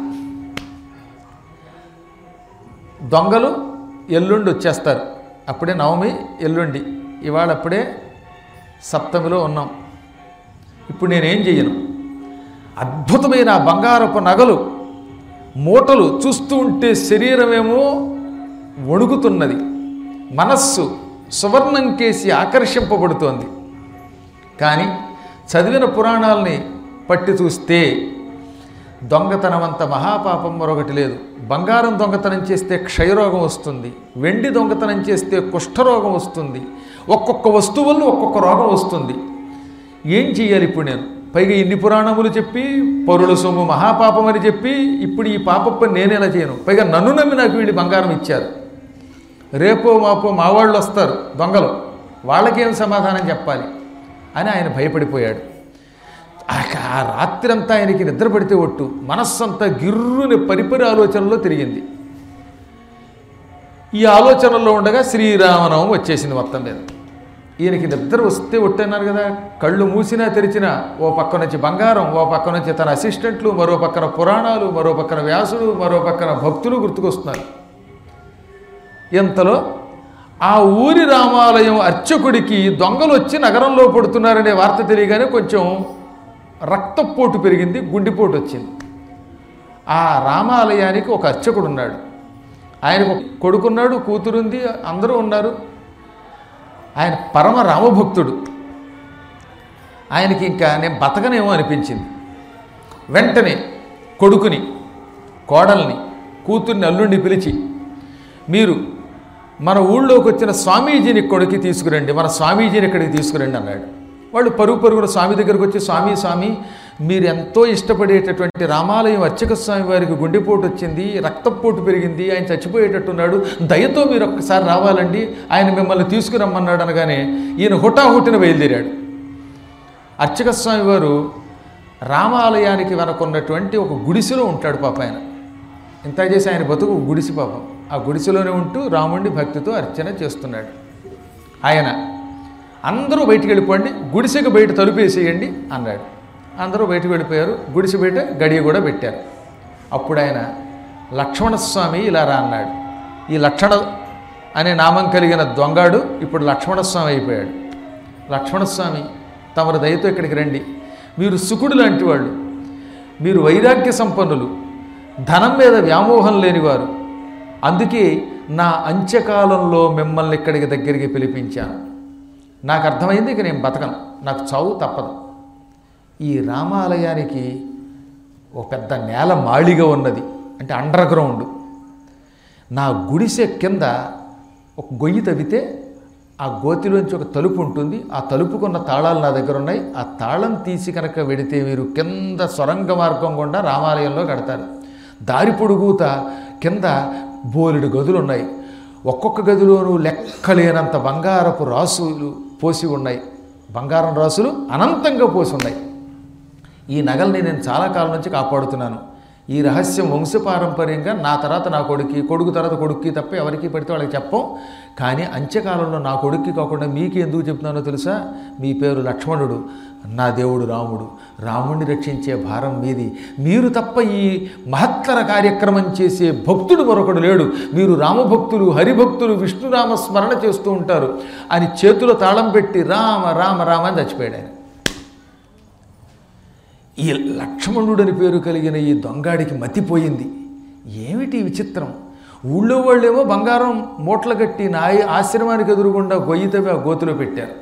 దొంగలు ఎల్లుండి వచ్చేస్తారు అప్పుడే నవమి ఎల్లుండి ఇవాళ అప్పుడే సప్తమిలో ఉన్నాం ఇప్పుడు నేనేం చెయ్యను అద్భుతమైన ఆ బంగారపు నగలు మూటలు చూస్తూ ఉంటే శరీరమేమో వణుకుతున్నది మనస్సు సువర్ణం కేసి ఆకర్షింపబడుతోంది కానీ చదివిన పురాణాలని పట్టి చూస్తే దొంగతనం అంత మహాపాపం మరొకటి లేదు బంగారం దొంగతనం చేస్తే క్షయరోగం వస్తుంది వెండి దొంగతనం చేస్తే కుష్ఠరోగం వస్తుంది ఒక్కొక్క వస్తువులను ఒక్కొక్క రోగం వస్తుంది ఏం చెయ్యాలి ఇప్పుడు నేను పైగా ఇన్ని పురాణములు చెప్పి పరుల సొమ్ము మహాపాపం అని చెప్పి ఇప్పుడు ఈ పాపప్ప నేనేలా చేయను పైగా నన్ను నమ్మి నాకు వీళ్ళు బంగారం ఇచ్చారు రేపో మాపో మా వాళ్ళు వస్తారు దొంగలు వాళ్ళకేం సమాధానం చెప్పాలి అని ఆయన భయపడిపోయాడు ఆ- ఆ రాత్రంతా ఆయనకి నిద్ర పడితే ఒట్టు మనస్సంతా గిర్రుని పరిపరి ఆలోచనలో తిరిగింది ఈ ఆలోచనలో ఉండగా శ్రీరామనవం వచ్చేసింది మొత్తం మీద ఈయనకి నిద్ర వస్తే ఒట్టన్నారు కదా కళ్ళు మూసినా తెరిచినా ఓ పక్క నుంచి బంగారం ఓ పక్క నుంచి తన అసిస్టెంట్లు మరో పక్కన పురాణాలు మరో పక్కన వ్యాసుడు మరో పక్కన భక్తులు గుర్తుకొస్తున్నారు ఇంతలో ఆ ఊరి రామాలయం అర్చకుడికి దొంగలు వచ్చి నగరంలో పడుతున్నారనే వార్త తెలియగానే కొంచెం రక్తపోటు పెరిగింది గుండెపోటు వచ్చింది ఆ రామాలయానికి ఒక అర్చకుడు ఉన్నాడు ఆయనకు ఒక కొడుకున్నాడు కూతురుంది అందరూ ఉన్నారు ఆయన పరమ రామభక్తుడు ఆయనకి ఇంకా నేను బతకనేమో అనిపించింది వెంటనే కొడుకుని కోడల్ని కూతుర్ని అల్లుండి పిలిచి మీరు మన ఊళ్ళోకి వచ్చిన స్వామీజీని ఇక్కడికి తీసుకురండి మన స్వామీజీని ఇక్కడికి తీసుకురండి అన్నాడు వాళ్ళు పరుగు పరుగున స్వామి దగ్గరకు వచ్చి స్వామి స్వామి మీరు ఎంతో ఇష్టపడేటటువంటి రామాలయం అర్చక స్వామి వారికి గుండెపోటు వచ్చింది రక్తపోటు పెరిగింది ఆయన చచ్చిపోయేటట్టున్నాడు దయతో మీరు ఒక్కసారి రావాలండి ఆయన మిమ్మల్ని తీసుకురమ్మన్నాడు అనగానే ఈయన హుటాహుటిన బయలుదేరాడు అర్చక స్వామి వారు రామాలయానికి వెనకున్నటువంటి ఒక గుడిసెలో ఉంటాడు పాప ఆయన ఇంత చేసి ఆయన బతుకు గుడిసి పాపం ఆ గుడిసెలోనే ఉంటూ రాముడిని భక్తితో అర్చన చేస్తున్నాడు ఆయన అందరూ బయటికి వెళ్ళిపోండి గుడిసెకి బయట తలుపేసేయండి అన్నాడు అందరూ బయటకు వెళ్ళిపోయారు గుడిసె బయట గడియ కూడా పెట్టారు అప్పుడు ఆయన లక్ష్మణస్వామి ఇలా రా అన్నాడు ఈ లక్షణ అనే నామం కలిగిన దొంగాడు ఇప్పుడు లక్ష్మణస్వామి అయిపోయాడు లక్ష్మణస్వామి తమరి దయతో ఇక్కడికి రండి మీరు సుకుడు లాంటి వాళ్ళు మీరు వైరాగ్య సంపన్నులు ధనం మీద వ్యామోహం లేనివారు అందుకే నా అంత్యకాలంలో మిమ్మల్ని ఇక్కడికి దగ్గరికి పిలిపించాను నాకు అర్థమైంది ఇక నేను బతకను నాకు చావు తప్పదు ఈ రామాలయానికి ఒక పెద్ద నేల మాళిగా ఉన్నది అంటే అండర్ గ్రౌండ్ నా గుడిసె కింద ఒక గొయ్యి తవ్వితే ఆ గోతిలోంచి ఒక తలుపు ఉంటుంది ఆ తలుపుకున్న తాళాలు నా దగ్గర ఉన్నాయి ఆ తాళం తీసి కనుక వెడితే మీరు కింద సొరంగ మార్గం గుండా రామాలయంలో కడతారు దారి పొడుగుత కింద బోలెడు గదులు ఉన్నాయి ఒక్కొక్క గదిలోనూ లెక్కలేనంత బంగారపు రాసులు పోసి ఉన్నాయి బంగారం రాసులు అనంతంగా పోసి ఉన్నాయి ఈ నగల్ని నేను చాలా కాలం నుంచి కాపాడుతున్నాను ఈ రహస్యం వంశపారంపర్యంగా నా తర్వాత నా కొడుక్కి కొడుకు తర్వాత కొడుక్కి తప్ప ఎవరికి పడితే వాళ్ళకి చెప్పం కానీ అంత్యకాలంలో నా కొడుక్కి కాకుండా మీకు ఎందుకు చెప్తున్నానో తెలుసా మీ పేరు లక్ష్మణుడు నా దేవుడు రాముడు రాముడిని రక్షించే భారం మీది మీరు తప్ప ఈ మహత్తర కార్యక్రమం చేసే భక్తుడు మరొకడు లేడు మీరు రామభక్తులు హరిభక్తులు విష్ణురామ స్మరణ చేస్తూ ఉంటారు అని చేతిలో తాళం పెట్టి రామ రామ రామ అని చచ్చిపోయాడు ఆయన ఈ లక్ష్మణుడని పేరు కలిగిన ఈ దొంగాడికి మతిపోయింది ఏమిటి ఈ విచిత్రం ఊళ్ళో వాళ్ళేమో బంగారం మూటలు కట్టి నా ఆశ్రమానికి ఎదురుగుండా గొయ్యి తవ్వి ఆ గోతిలో పెట్టారు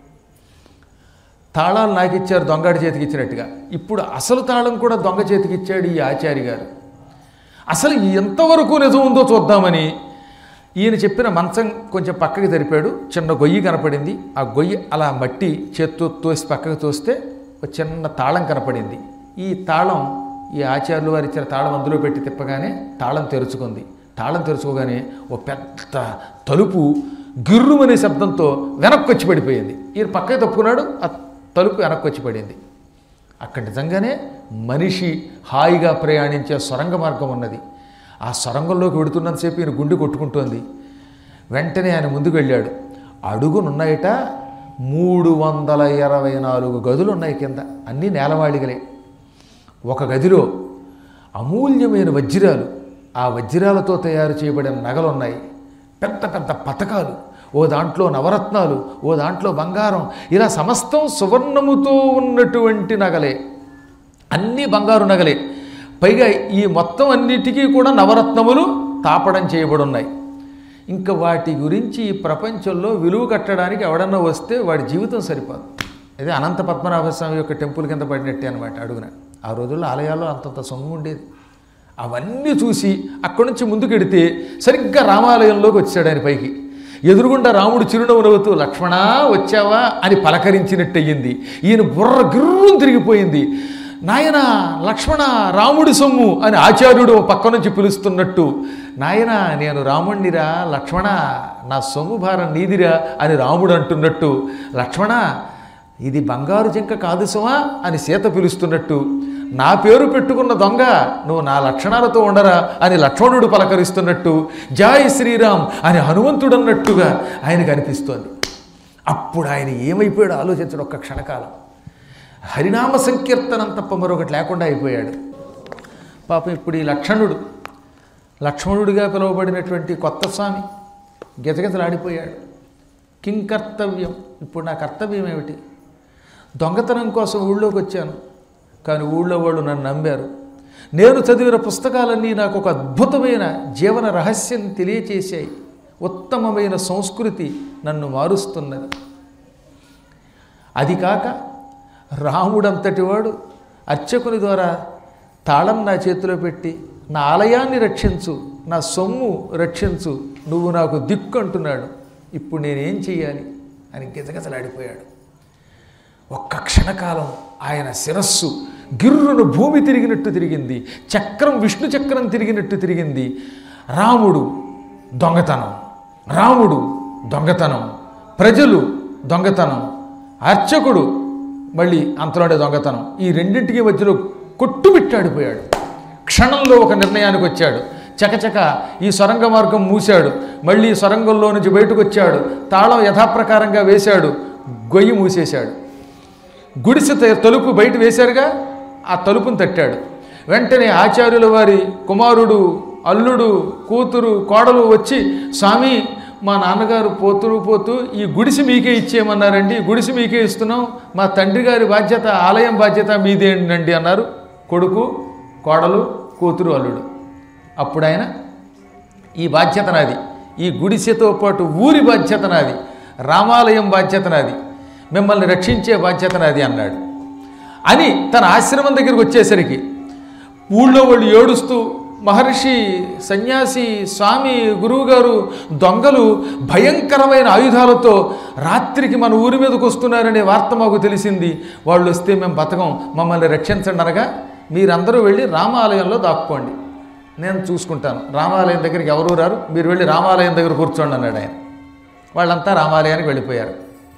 తాళాలు నాకు ఇచ్చారు దొంగాడి చేతికి ఇచ్చినట్టుగా ఇప్పుడు అసలు తాళం కూడా దొంగ చేతికి ఇచ్చాడు ఈ ఆచారి గారు అసలు ఎంతవరకు నిజం ఉందో చూద్దామని ఈయన చెప్పిన మంచం కొంచెం పక్కకి జరిపాడు చిన్న గొయ్యి కనపడింది ఆ గొయ్యి అలా మట్టి చేత్తో తోసి పక్కకి తోస్తే ఒక చిన్న తాళం కనపడింది ఈ తాళం ఈ ఆచార్యులు వారు ఇచ్చిన తాళం అందులో పెట్టి తిప్పగానే తాళం తెరుచుకుంది తాళం తెరుచుకోగానే ఓ పెద్ద తలుపు గిర్రుమనే శబ్దంతో వెనక్కి వచ్చి పడిపోయింది ఈయన పక్కకి తప్పుకున్నాడు ఆ తలుపు వెనక్కి వచ్చి పడింది అక్కడ నిజంగానే మనిషి హాయిగా ప్రయాణించే సొరంగ మార్గం ఉన్నది ఆ సొరంగంలోకి వెడుతున్నంతసేపు ఈయన గుండె కొట్టుకుంటోంది వెంటనే ఆయన ముందుకు వెళ్ళాడు అడుగునున్నాయట మూడు వందల ఇరవై నాలుగు గదులు ఉన్నాయి కింద అన్నీ నేలవాళిగలే ఒక గదిలో అమూల్యమైన వజ్రాలు ఆ వజ్రాలతో తయారు చేయబడిన నగలు ఉన్నాయి పెద్ద పెద్ద పథకాలు ఓ దాంట్లో నవరత్నాలు ఓ దాంట్లో బంగారం ఇలా సమస్తం సువర్ణముతో ఉన్నటువంటి నగలే అన్నీ బంగారు నగలే పైగా ఈ మొత్తం అన్నిటికీ కూడా నవరత్నములు తాపడం చేయబడి ఉన్నాయి ఇంకా వాటి గురించి ఈ ప్రపంచంలో విలువ కట్టడానికి ఎవడన్నా వస్తే వాడి జీవితం సరిపోదు అదే అనంత పద్మనాభ స్వామి యొక్క టెంపుల్ కింద పడినట్టే అనమాట అడుగున ఆ రోజుల్లో ఆలయాల్లో అంతంత సొమ్ము ఉండేది అవన్నీ చూసి అక్కడి నుంచి ముందుకెడితే సరిగ్గా రామాలయంలోకి వచ్చాడు ఆయన పైకి ఎదురుగుండా రాముడు చిరునవ్వు నవ్వుతూ లక్ష్మణా వచ్చావా అని పలకరించినట్టు అయ్యింది ఈయన బుర్ర గిర్రం తిరిగిపోయింది నాయన లక్ష్మణ రాముడి సొమ్ము అని ఆచార్యుడు ఓ పక్క నుంచి పిలుస్తున్నట్టు నాయన నేను రాముణ్ణిరా లక్ష్మణ నా సొమ్ము భారం నీదిరా అని రాముడు అంటున్నట్టు లక్ష్మణ ఇది బంగారు జింక కాదు సుమా అని సీత పిలుస్తున్నట్టు నా పేరు పెట్టుకున్న దొంగ నువ్వు నా లక్షణాలతో ఉండరా అని లక్ష్మణుడు పలకరిస్తున్నట్టు జాయ్ శ్రీరామ్ అని హనుమంతుడు అన్నట్టుగా ఆయనకు అనిపిస్తోంది అప్పుడు ఆయన ఏమైపోయాడో ఆలోచించడం ఒక్క క్షణకాలం హరినామ సంకీర్తనం తప్ప మరొకటి లేకుండా అయిపోయాడు పాపం ఇప్పుడు ఈ లక్షణుడు లక్ష్మణుడిగా పిలువబడినటువంటి కొత్త స్వామి గిజగిజలాడిపోయాడు కిం కర్తవ్యం ఇప్పుడు నా కర్తవ్యం ఏమిటి దొంగతనం కోసం ఊళ్ళోకి వచ్చాను కానీ ఊళ్ళో వాళ్ళు నన్ను నమ్మారు నేను చదివిన పుస్తకాలన్నీ నాకు ఒక అద్భుతమైన జీవన రహస్యం తెలియచేశాయి ఉత్తమమైన సంస్కృతి నన్ను మారుస్తున్నది అది కాక రాముడంతటి వాడు అర్చకుని ద్వారా తాళం నా చేతిలో పెట్టి నా ఆలయాన్ని రక్షించు నా సొమ్ము రక్షించు నువ్వు నాకు దిక్కు అంటున్నాడు ఇప్పుడు నేనేం చెయ్యాలి అని గిజగజలాడిపోయాడు ఒక్క క్షణకాలం ఆయన శిరస్సు గిర్రును భూమి తిరిగినట్టు తిరిగింది చక్రం విష్ణు చక్రం తిరిగినట్టు తిరిగింది రాముడు దొంగతనం రాముడు దొంగతనం ప్రజలు దొంగతనం అర్చకుడు మళ్ళీ అంతలోనే దొంగతనం ఈ రెండింటికి మధ్యలో కొట్టుమిట్టాడిపోయాడు క్షణంలో ఒక నిర్ణయానికి వచ్చాడు చకచక ఈ సొరంగ మార్గం మూశాడు మళ్ళీ సొరంగంలో నుంచి బయటకు వచ్చాడు తాళం యథాప్రకారంగా వేశాడు గొయ్యి మూసేశాడు గుడిసె త- తలుపు బయట వేశారుగా ఆ తలుపును తట్టాడు వెంటనే ఆచార్యుల వారి కుమారుడు అల్లుడు కూతురు కోడలు వచ్చి స్వామి మా నాన్నగారు పోతూ పోతూ ఈ గుడిసె మీకే ఇచ్చేయమన్నారండి ఈ గుడిసె మీకే ఇస్తున్నాం మా తండ్రి గారి బాధ్యత ఆలయం బాధ్యత మీదేనండి అన్నారు కొడుకు కోడలు కూతురు అల్లుడు అప్పుడు ఆయన ఈ బాధ్యత నాది ఈ గుడిసెతో పాటు ఊరి బాధ్యత నాది రామాలయం బాధ్యత నాది మిమ్మల్ని రక్షించే బాధ్యత నాది అన్నాడు అని తన ఆశ్రమం దగ్గరికి వచ్చేసరికి ఊళ్ళో వాళ్ళు ఏడుస్తూ మహర్షి సన్యాసి స్వామి గురువుగారు దొంగలు భయంకరమైన ఆయుధాలతో రాత్రికి మన ఊరి మీదకి వస్తున్నారనే వార్త మాకు తెలిసింది వాళ్ళు వస్తే మేము బతకం మమ్మల్ని రక్షించండి అనగా మీరందరూ వెళ్ళి రామాలయంలో దాక్కోండి నేను చూసుకుంటాను రామాలయం దగ్గరికి ఎవరు రారు మీరు వెళ్ళి రామాలయం దగ్గర కూర్చోండి అన్నాడు ఆయన వాళ్ళంతా రామాలయానికి వెళ్ళిపోయారు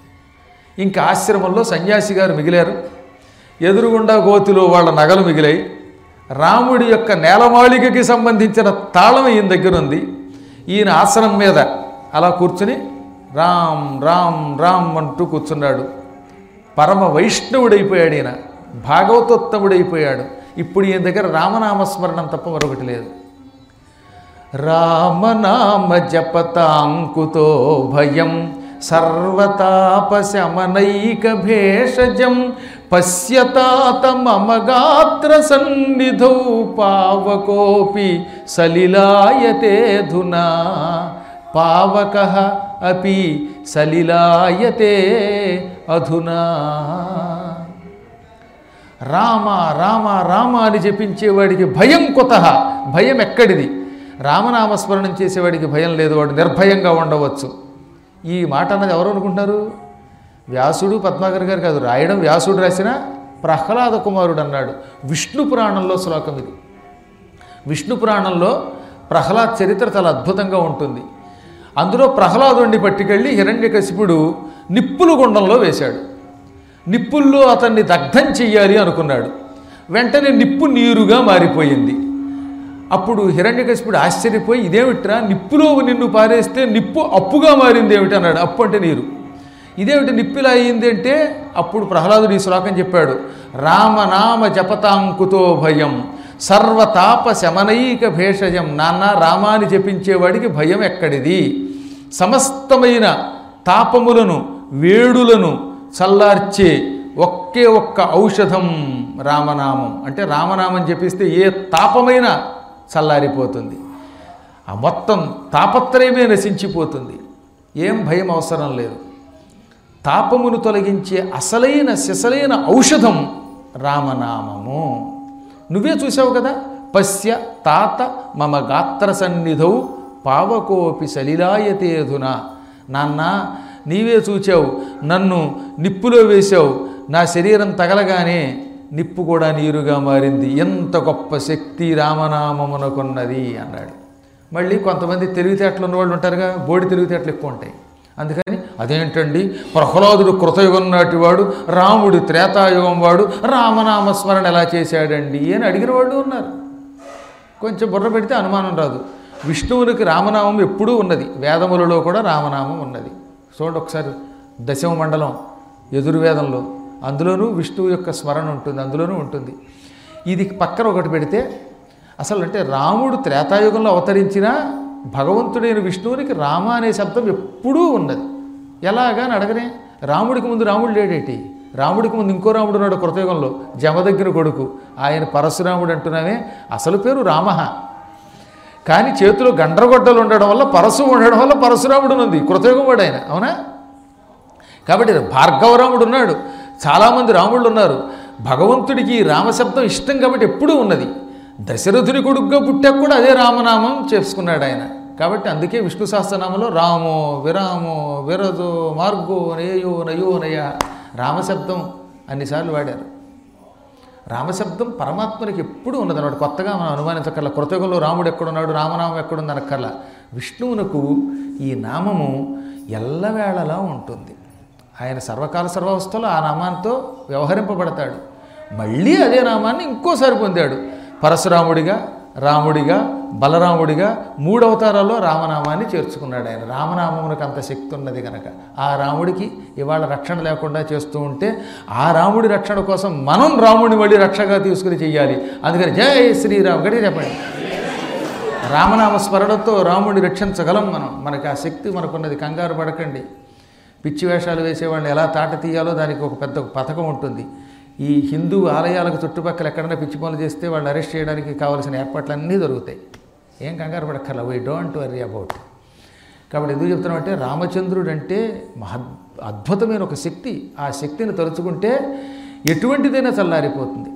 ఇంకా ఆశ్రమంలో సన్యాసి గారు మిగిలారు ఎదురుగుండా గోతిలో వాళ్ళ నగలు మిగిలాయి రాముడి యొక్క నేలమాళికకి సంబంధించిన తాళం ఈయన దగ్గర ఉంది ఈయన ఆసనం మీద అలా కూర్చుని రామ్ రామ్ రామ్ అంటూ కూర్చున్నాడు పరమ వైష్ణవుడైపోయాడు ఈయన భాగవతోత్తముడైపోయాడు ఇప్పుడు ఈయన దగ్గర రామనామస్మరణం తప్ప మరొకటి లేదు రామనామ జపతాంకుతో భయం సర్వతాపశమనైక భేషజం పశ్యతాత మమ గాత్ర సన్నిధౌ పావకోపి సలిలాయతేధునా పావక అపి సలిలాయతే అధునా రామ రామ రామ అని జపించేవాడికి భయం కొత భయం ఎక్కడిది రామనామస్మరణం చేసేవాడికి భయం లేదు వాడు నిర్భయంగా ఉండవచ్చు ఈ మాట అన్నది ఎవరు అనుకుంటున్నారు వ్యాసుడు పద్మాకర్ గారు కాదు రాయడం వ్యాసుడు రాసిన ప్రహ్లాద కుమారుడు అన్నాడు విష్ణు పురాణంలో శ్లోకం ఇది విష్ణు పురాణంలో ప్రహ్లాద్ చరిత్ర చాలా అద్భుతంగా ఉంటుంది అందులో ప్రహ్లాదుడిని పట్టుకెళ్ళి హిరణ్యకశిపుడు నిప్పులు గుండంలో వేశాడు నిప్పుల్లో అతన్ని దగ్ధం చెయ్యాలి అనుకున్నాడు వెంటనే నిప్పు నీరుగా మారిపోయింది అప్పుడు హిరణ్యకశిపుడు ఆశ్చర్యపోయి ఇదేమిట్రా నిప్పులో నిన్ను పారేస్తే నిప్పు అప్పుగా మారింది ఏమిటి అన్నాడు అప్పు అంటే నీరు ఇదేమిటి నిప్పిలా అయింది అంటే అప్పుడు ప్రహ్లాదుడు ఈ శ్లోకం చెప్పాడు రామనామ జపతాంకుతో భయం సర్వతాప శమనైక భేషజం నాన్న రామాని జపించేవాడికి భయం ఎక్కడిది సమస్తమైన తాపములను వేడులను చల్లార్చే ఒకే ఒక్క ఔషధం రామనామం అంటే రామనామం చెప్పిస్తే ఏ తాపమైనా చల్లారిపోతుంది ఆ మొత్తం తాపత్రయమే నశించిపోతుంది ఏం భయం అవసరం లేదు తాపమును తొలగించే అసలైన సిసలైన ఔషధం రామనామము నువ్వే చూసావు కదా పశ్య తాత మమ గాత్ర సన్నిధౌ పావకోపి సలిలాయతేధున నాన్న నీవే చూచావు నన్ను నిప్పులో వేశావు నా శరీరం తగలగానే నిప్పు కూడా నీరుగా మారింది ఎంత గొప్ప శక్తి రామనామమునకున్నది అన్నాడు మళ్ళీ కొంతమంది తెలివితేటలు ఉన్నవాళ్ళు ఉంటారుగా బోడి తెలివితేటలు ఎక్కువ ఉంటాయి అందుకని అదేంటండి ప్రహ్లాదుడు కృతయుగం నాటి వాడు రాముడు త్రేతాయుగం వాడు రామనామస్మరణ ఎలా చేశాడండి అని అడిగిన వాళ్ళు ఉన్నారు కొంచెం బుర్ర పెడితే అనుమానం రాదు విష్ణువునికి రామనామం ఎప్పుడూ ఉన్నది వేదములలో కూడా రామనామం ఉన్నది చూడండి ఒకసారి దశమ మండలం ఎదుర్వేదంలో అందులోనూ విష్ణువు యొక్క స్మరణ ఉంటుంది అందులోనూ ఉంటుంది ఇది పక్కన ఒకటి పెడితే అసలు అంటే రాముడు త్రేతాయుగంలో అవతరించినా భగవంతుడైన విష్ణువునికి రామ అనే శబ్దం ఎప్పుడూ ఉన్నది ఎలాగా అని అడగనే రాముడికి ముందు రాముడు లేడేటి రాముడికి ముందు ఇంకో రాముడు ఉన్నాడు కృతయుగంలో జమదగ్గిన కొడుకు ఆయన పరశురాముడు అంటున్నామే అసలు పేరు రామ కానీ చేతిలో గండ్రగొడ్డలు ఉండడం వల్ల పరశు ఉండడం వల్ల పరశురాముడు ఉంది కృతయుగం వాడు ఆయన అవునా కాబట్టి భార్గవరాముడు ఉన్నాడు చాలామంది రాముళ్ళు ఉన్నారు భగవంతుడికి ఈ రామశబ్దం ఇష్టం కాబట్టి ఎప్పుడూ ఉన్నది దశరథుని కొడుకుగా పుట్టాక కూడా అదే రామనామం చేసుకున్నాడు ఆయన కాబట్టి అందుకే విష్ణు సహస్రనామంలో రామో విరామో విరజో మార్గో నేయో నయో నయ రామశబ్దం అన్నిసార్లు వాడారు రామశబ్దం పరమాత్మనికి ఎప్పుడూ ఉన్నది అన్నమాట కొత్తగా మనం అనుమానించక్కర్లా కృతయుగంలో రాముడు ఎక్కడున్నాడు రామనామం ఎక్కడుంది అనక్కర్లా విష్ణువునకు ఈ నామము ఎల్లవేళలా ఉంటుంది ఆయన సర్వకాల సర్వావస్థలో ఆ నామాంతో వ్యవహరింపబడతాడు మళ్ళీ అదే నామాన్ని ఇంకోసారి పొందాడు పరశురాముడిగా రాముడిగా బలరాముడిగా మూడు అవతారాల్లో రామనామాన్ని చేర్చుకున్నాడు ఆయన రామనామమునకు అంత శక్తి ఉన్నది కనుక ఆ రాముడికి ఇవాళ రక్షణ లేకుండా చేస్తూ ఉంటే ఆ రాముడి రక్షణ కోసం మనం రాముడిని మళ్ళీ రక్షగా తీసుకుని చెయ్యాలి అందుకని జై శ్రీరామ్ గడిగా చెప్పండి రామనామ స్మరణతో రాముడిని రక్షించగలం మనం మనకి ఆ శక్తి మనకున్నది కంగారు పడకండి పిచ్చి వేషాలు వేసేవాళ్ళని ఎలా తాట తీయాలో దానికి ఒక పెద్ద పథకం ఉంటుంది ఈ హిందూ ఆలయాలకు చుట్టుపక్కల ఎక్కడైనా పిచ్చి పనులు చేస్తే వాళ్ళు అరెస్ట్ చేయడానికి కావాల్సిన ఏర్పాట్లన్నీ దొరుకుతాయి ఏం కంగారు పడక్కర్లా వై డోంట్ వరీ అబౌట్ కాబట్టి ఎందుకు చెప్తున్నామంటే రామచంద్రుడు అంటే మహా అద్భుతమైన ఒక శక్తి ఆ శక్తిని తలుచుకుంటే ఎటువంటిదైనా చల్లారిపోతుంది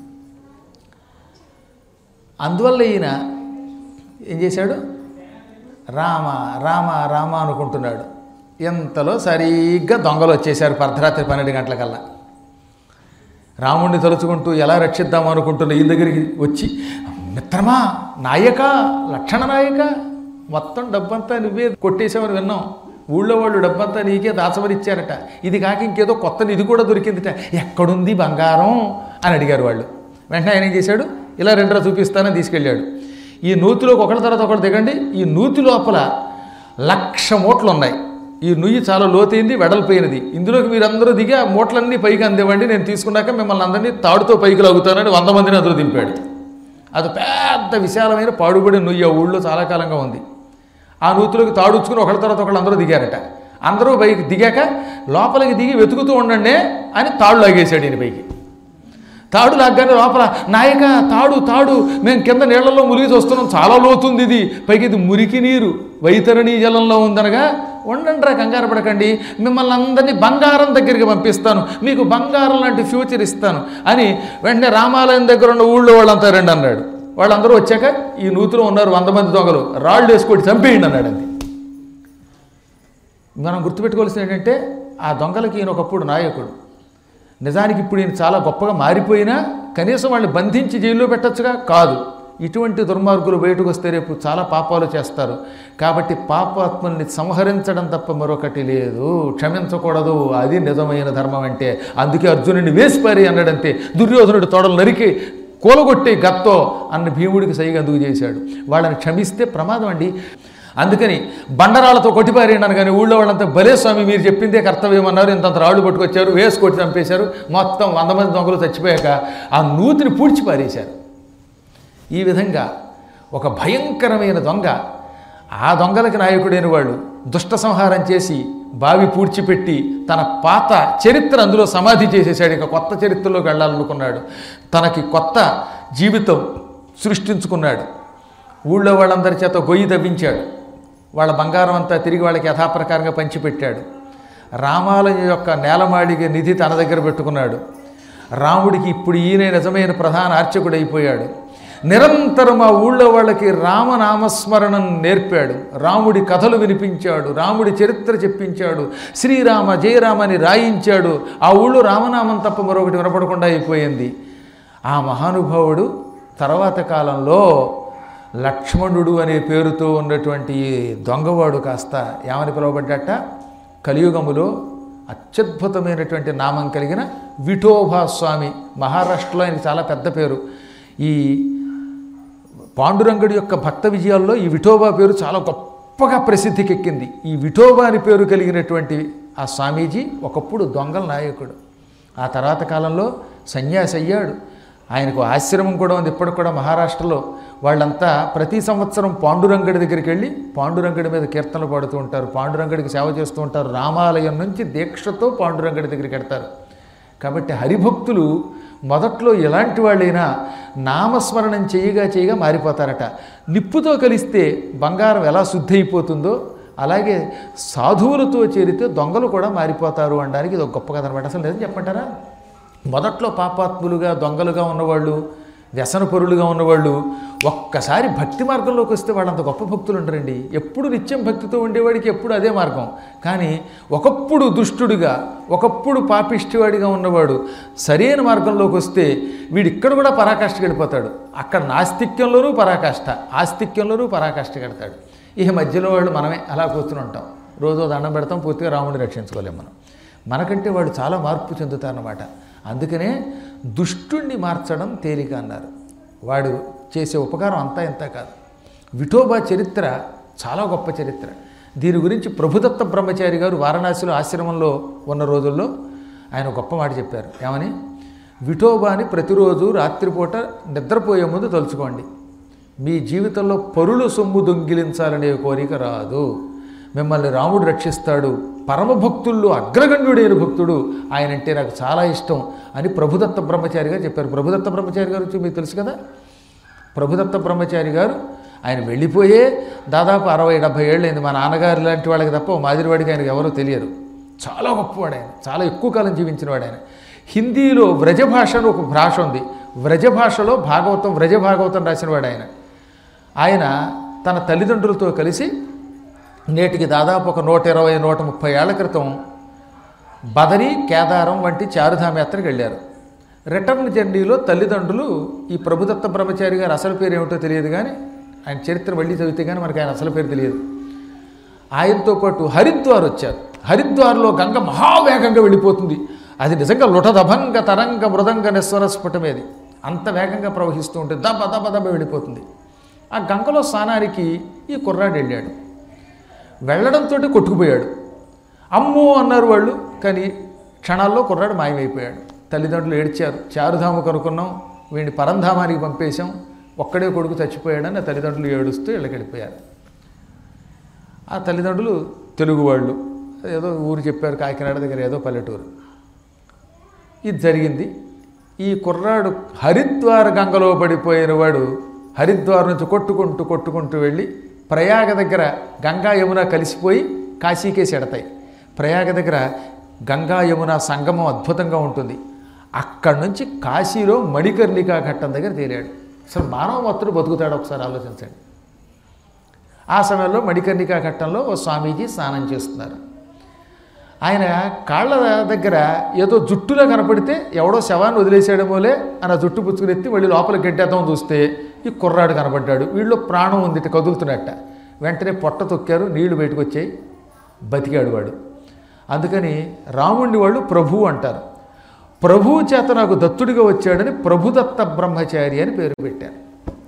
అందువల్ల ఈయన ఏం చేశాడు రామ రామ రామ అనుకుంటున్నాడు ఎంతలో సరిగ్గా దొంగలు వచ్చేసారు అర్ధరాత్రి పన్నెండు గంటలకల్లా రాముడిని తలుచుకుంటూ ఎలా రక్షిద్దాం అనుకుంటున్న ఈ దగ్గరికి వచ్చి మిత్రమా నాయక లక్షణ నాయక మొత్తం డబ్బంతా నువ్వే కొట్టేసామని విన్నాం ఊళ్ళో వాళ్ళు డబ్బంతా నీకే దాచమని ఇచ్చారట ఇది కాక ఇంకేదో కొత్త నిధి కూడా దొరికిందిట ఎక్కడుంది బంగారం అని అడిగారు వాళ్ళు వెంటనే ఆయన ఏం చేశాడు ఇలా రెండురా చూపిస్తానని తీసుకెళ్ళాడు ఈ నూతిలోకి ఒకళ్ళ తర్వాత ఒకటి దిగండి ఈ నూతి లోపల లక్ష మూటలు ఉన్నాయి ఈ నుయ్యి చాలా లోతైంది వెడల్పోయినది ఇందులోకి మీరందరూ దిగి ఆ మూటలన్నీ పైకి అందివ్వండి నేను తీసుకున్నాక మిమ్మల్ని అందరినీ తాడుతో పైకి లాగుతానని వంద మందిని అందులో దింపాడు అది పెద్ద విశాలమైన పాడుబడి నుయ్యి ఆ ఊళ్ళో చాలా కాలంగా ఉంది ఆ నూతిలోకి తాడుచుకుని ఒకళ్ళ తర్వాత ఒకళ్ళు అందరూ దిగారట అందరూ పైకి దిగాక లోపలికి దిగి వెతుకుతూ ఉండండి అని తాడు లాగేశాడు ఈయన పైకి తాడు లాగ్గానే లోపల నాయక తాడు తాడు మేము కింద నీళ్లలో మునిగి చూస్తున్నాం చాలా లోతుంది ఇది పైకి ఇది మురికి నీరు వైతరణి జలంలో ఉందనగా ఉండండి కంగారు పడకండి మిమ్మల్ని అందరినీ బంగారం దగ్గరికి పంపిస్తాను మీకు బంగారం లాంటి ఫ్యూచర్ ఇస్తాను అని వెంటనే రామాలయం దగ్గర ఉన్న ఊళ్ళో వాళ్ళంతా రండి అన్నాడు వాళ్ళందరూ వచ్చాక ఈ నూతిలో ఉన్నారు వంద మంది దొంగలు రాళ్ళు వేసుకొని చంపేయండి అన్నాడు అంతే మనం గుర్తుపెట్టుకోవాల్సింది ఏంటంటే ఆ దొంగలకి ఈయన ఒకప్పుడు నాయకుడు నిజానికి ఇప్పుడు ఈయన చాలా గొప్పగా మారిపోయినా కనీసం వాళ్ళని బంధించి జైల్లో పెట్టచ్చుగా కాదు ఇటువంటి దుర్మార్గులు బయటకు వస్తే రేపు చాలా పాపాలు చేస్తారు కాబట్టి పాపాత్మల్ని సంహరించడం తప్ప మరొకటి లేదు క్షమించకూడదు అది నిజమైన ధర్మం అంటే అందుకే అర్జునుడిని వేసిపారి అన్నాడంతే దుర్యోధనుడు తొడలు నరికి కూలగొట్టి గత్తో అన్న భీముడికి సైగా అందుకు చేశాడు వాళ్ళని క్షమిస్తే ప్రమాదం అండి అందుకని బండరాలతో కొట్టిపారేయండి కానీ ఊళ్ళో వాళ్ళంతా భలే స్వామి మీరు చెప్పిందే కర్తవ్యం అన్నారు ఇంతంత రాళ్ళు పట్టుకొచ్చారు వేసి కొట్టి చంపేశారు మొత్తం వంద మంది దొంగలు చచ్చిపోయాక ఆ నూతిని పూడ్చి పారేశారు ఈ విధంగా ఒక భయంకరమైన దొంగ ఆ దొంగలకి నాయకుడైన వాళ్ళు దుష్ట సంహారం చేసి బావి పూడ్చిపెట్టి తన పాత చరిత్ర అందులో సమాధి చేసేసాడు ఇక కొత్త చరిత్రలోకి వెళ్ళాలనుకున్నాడు తనకి కొత్త జీవితం సృష్టించుకున్నాడు ఊళ్ళో వాళ్ళందరి చేత గొయ్యి తవ్వించాడు వాళ్ళ బంగారం అంతా తిరిగి వాళ్ళకి యథాప్రకారంగా పంచిపెట్టాడు రామాలయం యొక్క నేలమాళిగ నిధి తన దగ్గర పెట్టుకున్నాడు రాముడికి ఇప్పుడు ఈయన నిజమైన ప్రధాన అర్చకుడు అయిపోయాడు నిరంతరం ఆ ఊళ్ళో వాళ్ళకి రామనామస్మరణం నేర్పాడు రాముడి కథలు వినిపించాడు రాముడి చరిత్ర చెప్పించాడు శ్రీరామ జయరామ అని రాయించాడు ఆ ఊళ్ళో రామనామం తప్ప మరొకటి వినపడకుండా అయిపోయింది ఆ మహానుభావుడు తర్వాత కాలంలో లక్ష్మణుడు అనే పేరుతో ఉన్నటువంటి ఈ దొంగవాడు కాస్త ఏమని పిలువబడ్డట కలియుగములో అత్యద్భుతమైనటువంటి నామం కలిగిన విఠోబా స్వామి మహారాష్ట్రలో ఆయనకి చాలా పెద్ద పేరు ఈ పాండురంగుడి యొక్క భక్త విజయాల్లో ఈ విఠోబా పేరు చాలా గొప్పగా ప్రసిద్ధికెక్కింది ఈ విఠోబా అని పేరు కలిగినటువంటి ఆ స్వామీజీ ఒకప్పుడు దొంగల నాయకుడు ఆ తర్వాత కాలంలో సన్యాసి అయ్యాడు ఆయనకు ఆశ్రమం కూడా ఉంది ఇప్పటికి కూడా మహారాష్ట్రలో వాళ్ళంతా ప్రతి సంవత్సరం పాండురంగడి దగ్గరికి వెళ్ళి పాండురంగడి మీద కీర్తనలు పాడుతూ ఉంటారు పాండురంగడికి సేవ చేస్తూ ఉంటారు రామాలయం నుంచి దీక్షతో పాండురంగడి దగ్గరికి వెడతారు కాబట్టి హరిభక్తులు మొదట్లో ఎలాంటి వాళ్ళైనా నామస్మరణం చేయగా చేయగా మారిపోతారట నిప్పుతో కలిస్తే బంగారం ఎలా శుద్ధి అయిపోతుందో అలాగే సాధువులతో చేరితే దొంగలు కూడా మారిపోతారు అనడానికి ఇది ఒక గొప్ప కథ అనమాట అసలు నిజం చెప్పంటారా మొదట్లో పాపాత్ములుగా దొంగలుగా ఉన్నవాళ్ళు వ్యసనపరులుగా ఉన్నవాళ్ళు ఒక్కసారి భక్తి మార్గంలోకి వస్తే వాళ్ళంత గొప్ప భక్తులు ఉంటారండి ఎప్పుడు నిత్యం భక్తితో ఉండేవాడికి ఎప్పుడు అదే మార్గం కానీ ఒకప్పుడు దుష్టుడిగా ఒకప్పుడు పాపిష్టివాడిగా ఉన్నవాడు సరైన మార్గంలోకి వస్తే వీడు ఇక్కడ కూడా పరాకాష్ఠ గడిపోతాడు అక్కడ నాస్తిక్యంలోనూ పరాకాష్ఠ ఆస్తిక్యంలోనూ పరాకాష్ఠ గడతాడు ఇక మధ్యలో వాళ్ళు మనమే అలా కూర్చుని ఉంటాం రోజు దండం పెడతాం పూర్తిగా రాముడిని రక్షించుకోలేం మనం మనకంటే వాడు చాలా మార్పు చెందుతారన్నమాట అందుకనే దుష్టుణ్ణి మార్చడం తేలిక అన్నారు వాడు చేసే ఉపకారం అంతా ఇంత కాదు విఠోబా చరిత్ర చాలా గొప్ప చరిత్ర దీని గురించి ప్రభుదత్త బ్రహ్మచారి గారు వారణాసిలో ఆశ్రమంలో ఉన్న రోజుల్లో ఆయన గొప్ప మాట చెప్పారు ఏమని విఠోబాని ప్రతిరోజు రాత్రిపూట నిద్రపోయే ముందు తలుచుకోండి మీ జీవితంలో పరుల సొమ్ము దొంగిలించాలనే కోరిక రాదు మిమ్మల్ని రాముడు రక్షిస్తాడు పరమభక్తుల్లో అగ్రగణ్యుడైన భక్తుడు ఆయన అంటే నాకు చాలా ఇష్టం అని ప్రభుదత్త బ్రహ్మచారి గారు చెప్పారు ప్రభుదత్త బ్రహ్మచారి గారు వచ్చి మీకు తెలుసు కదా ప్రభుదత్త బ్రహ్మచారి గారు ఆయన వెళ్ళిపోయే దాదాపు అరవై డెబ్భై ఏళ్ళైంది మా నాన్నగారు లాంటి వాళ్ళకి తప్ప ఓ మాదిరివాడికి ఆయనకు ఎవరో తెలియరు చాలా గొప్పవాడు ఆయన చాలా ఎక్కువ కాలం జీవించినవాడు ఆయన హిందీలో వ్రజ భాష అని ఒక భాష ఉంది వ్రజ భాషలో భాగవతం వ్రజ భాగవతం రాసినవాడు ఆయన ఆయన తన తల్లిదండ్రులతో కలిసి నేటికి దాదాపు ఒక నూట ఇరవై నూట ముప్పై ఏళ్ల క్రితం బదరి కేదారం వంటి చారుధామ యాత్రకు వెళ్ళారు రిటర్న్ జర్నీలో తల్లిదండ్రులు ఈ ప్రభుదత్త బ్రహ్మచారి గారు అసలు పేరు ఏమిటో తెలియదు కానీ ఆయన చరిత్ర మళ్ళీ చదివితే కానీ మనకి ఆయన అసలు పేరు తెలియదు ఆయనతో పాటు హరిద్వార్ వచ్చారు హరిద్వార్లో గంగ మహావేగంగా వెళ్ళిపోతుంది అది నిజంగా లుటదభంగ తరంగ మృదంగ నిస్వర స్ఫుటమేది అంత వేగంగా ప్రవహిస్తూ ఉంటుంది దబ దబ దబ వెళ్ళిపోతుంది ఆ గంగలో స్నానానికి ఈ కుర్రాడు వెళ్ళాడు వెళ్ళడంతో కొట్టుకుపోయాడు అమ్మో అన్నారు వాళ్ళు కానీ క్షణాల్లో కుర్రాడు మాయమైపోయాడు తల్లిదండ్రులు ఏడ్చారు చారుధాము కనుక్కున్నాం వీడిని పరంధామానికి పంపేశాం ఒక్కడే కొడుకు చచ్చిపోయాడని ఆ తల్లిదండ్రులు ఏడుస్తూ ఇళ్ళకెళ్ళిపోయారు ఆ తల్లిదండ్రులు తెలుగు వాళ్ళు ఏదో ఊరు చెప్పారు కాకినాడ దగ్గర ఏదో పల్లెటూరు ఇది జరిగింది ఈ కుర్రాడు హరిద్వార గంగలో పడిపోయిన వాడు హరిద్వార్ నుంచి కొట్టుకుంటూ కొట్టుకుంటూ వెళ్ళి ప్రయాగ దగ్గర గంగా యమున కలిసిపోయి కాశీకేసి ఎడతాయి ప్రయాగ దగ్గర గంగా యమున సంగమం అద్భుతంగా ఉంటుంది అక్కడి నుంచి కాశీలో మణికర్ణికా ఘట్టం దగ్గర తేలాడు అసలు మానవ మత్తుడు బతుకుతాడు ఒకసారి ఆలోచించండి ఆ సమయంలో మణికర్ణికా ఘట్టంలో ఓ స్వామీజీ స్నానం చేస్తున్నారు ఆయన కాళ్ళ దగ్గర ఏదో జుట్టులో కనపడితే ఎవడో శవాన్ని వదిలేసాడమోలే అని ఆ జుట్టు పుచ్చుకుని ఎత్తి మళ్ళీ లోపలికి గెట్టేద్దాం చూస్తే ఈ కుర్రాడు కనపడ్డాడు వీళ్ళు ప్రాణం ఉంది ఇట్ట కదులుతున్నట్ట వెంటనే పొట్ట తొక్కారు నీళ్లు బయటకు వచ్చాయి బతికాడు వాడు అందుకని రాముడిని వాళ్ళు ప్రభువు అంటారు ప్రభువు చేత నాకు దత్తుడిగా వచ్చాడని ప్రభుదత్త బ్రహ్మచారి అని పేరు పెట్టారు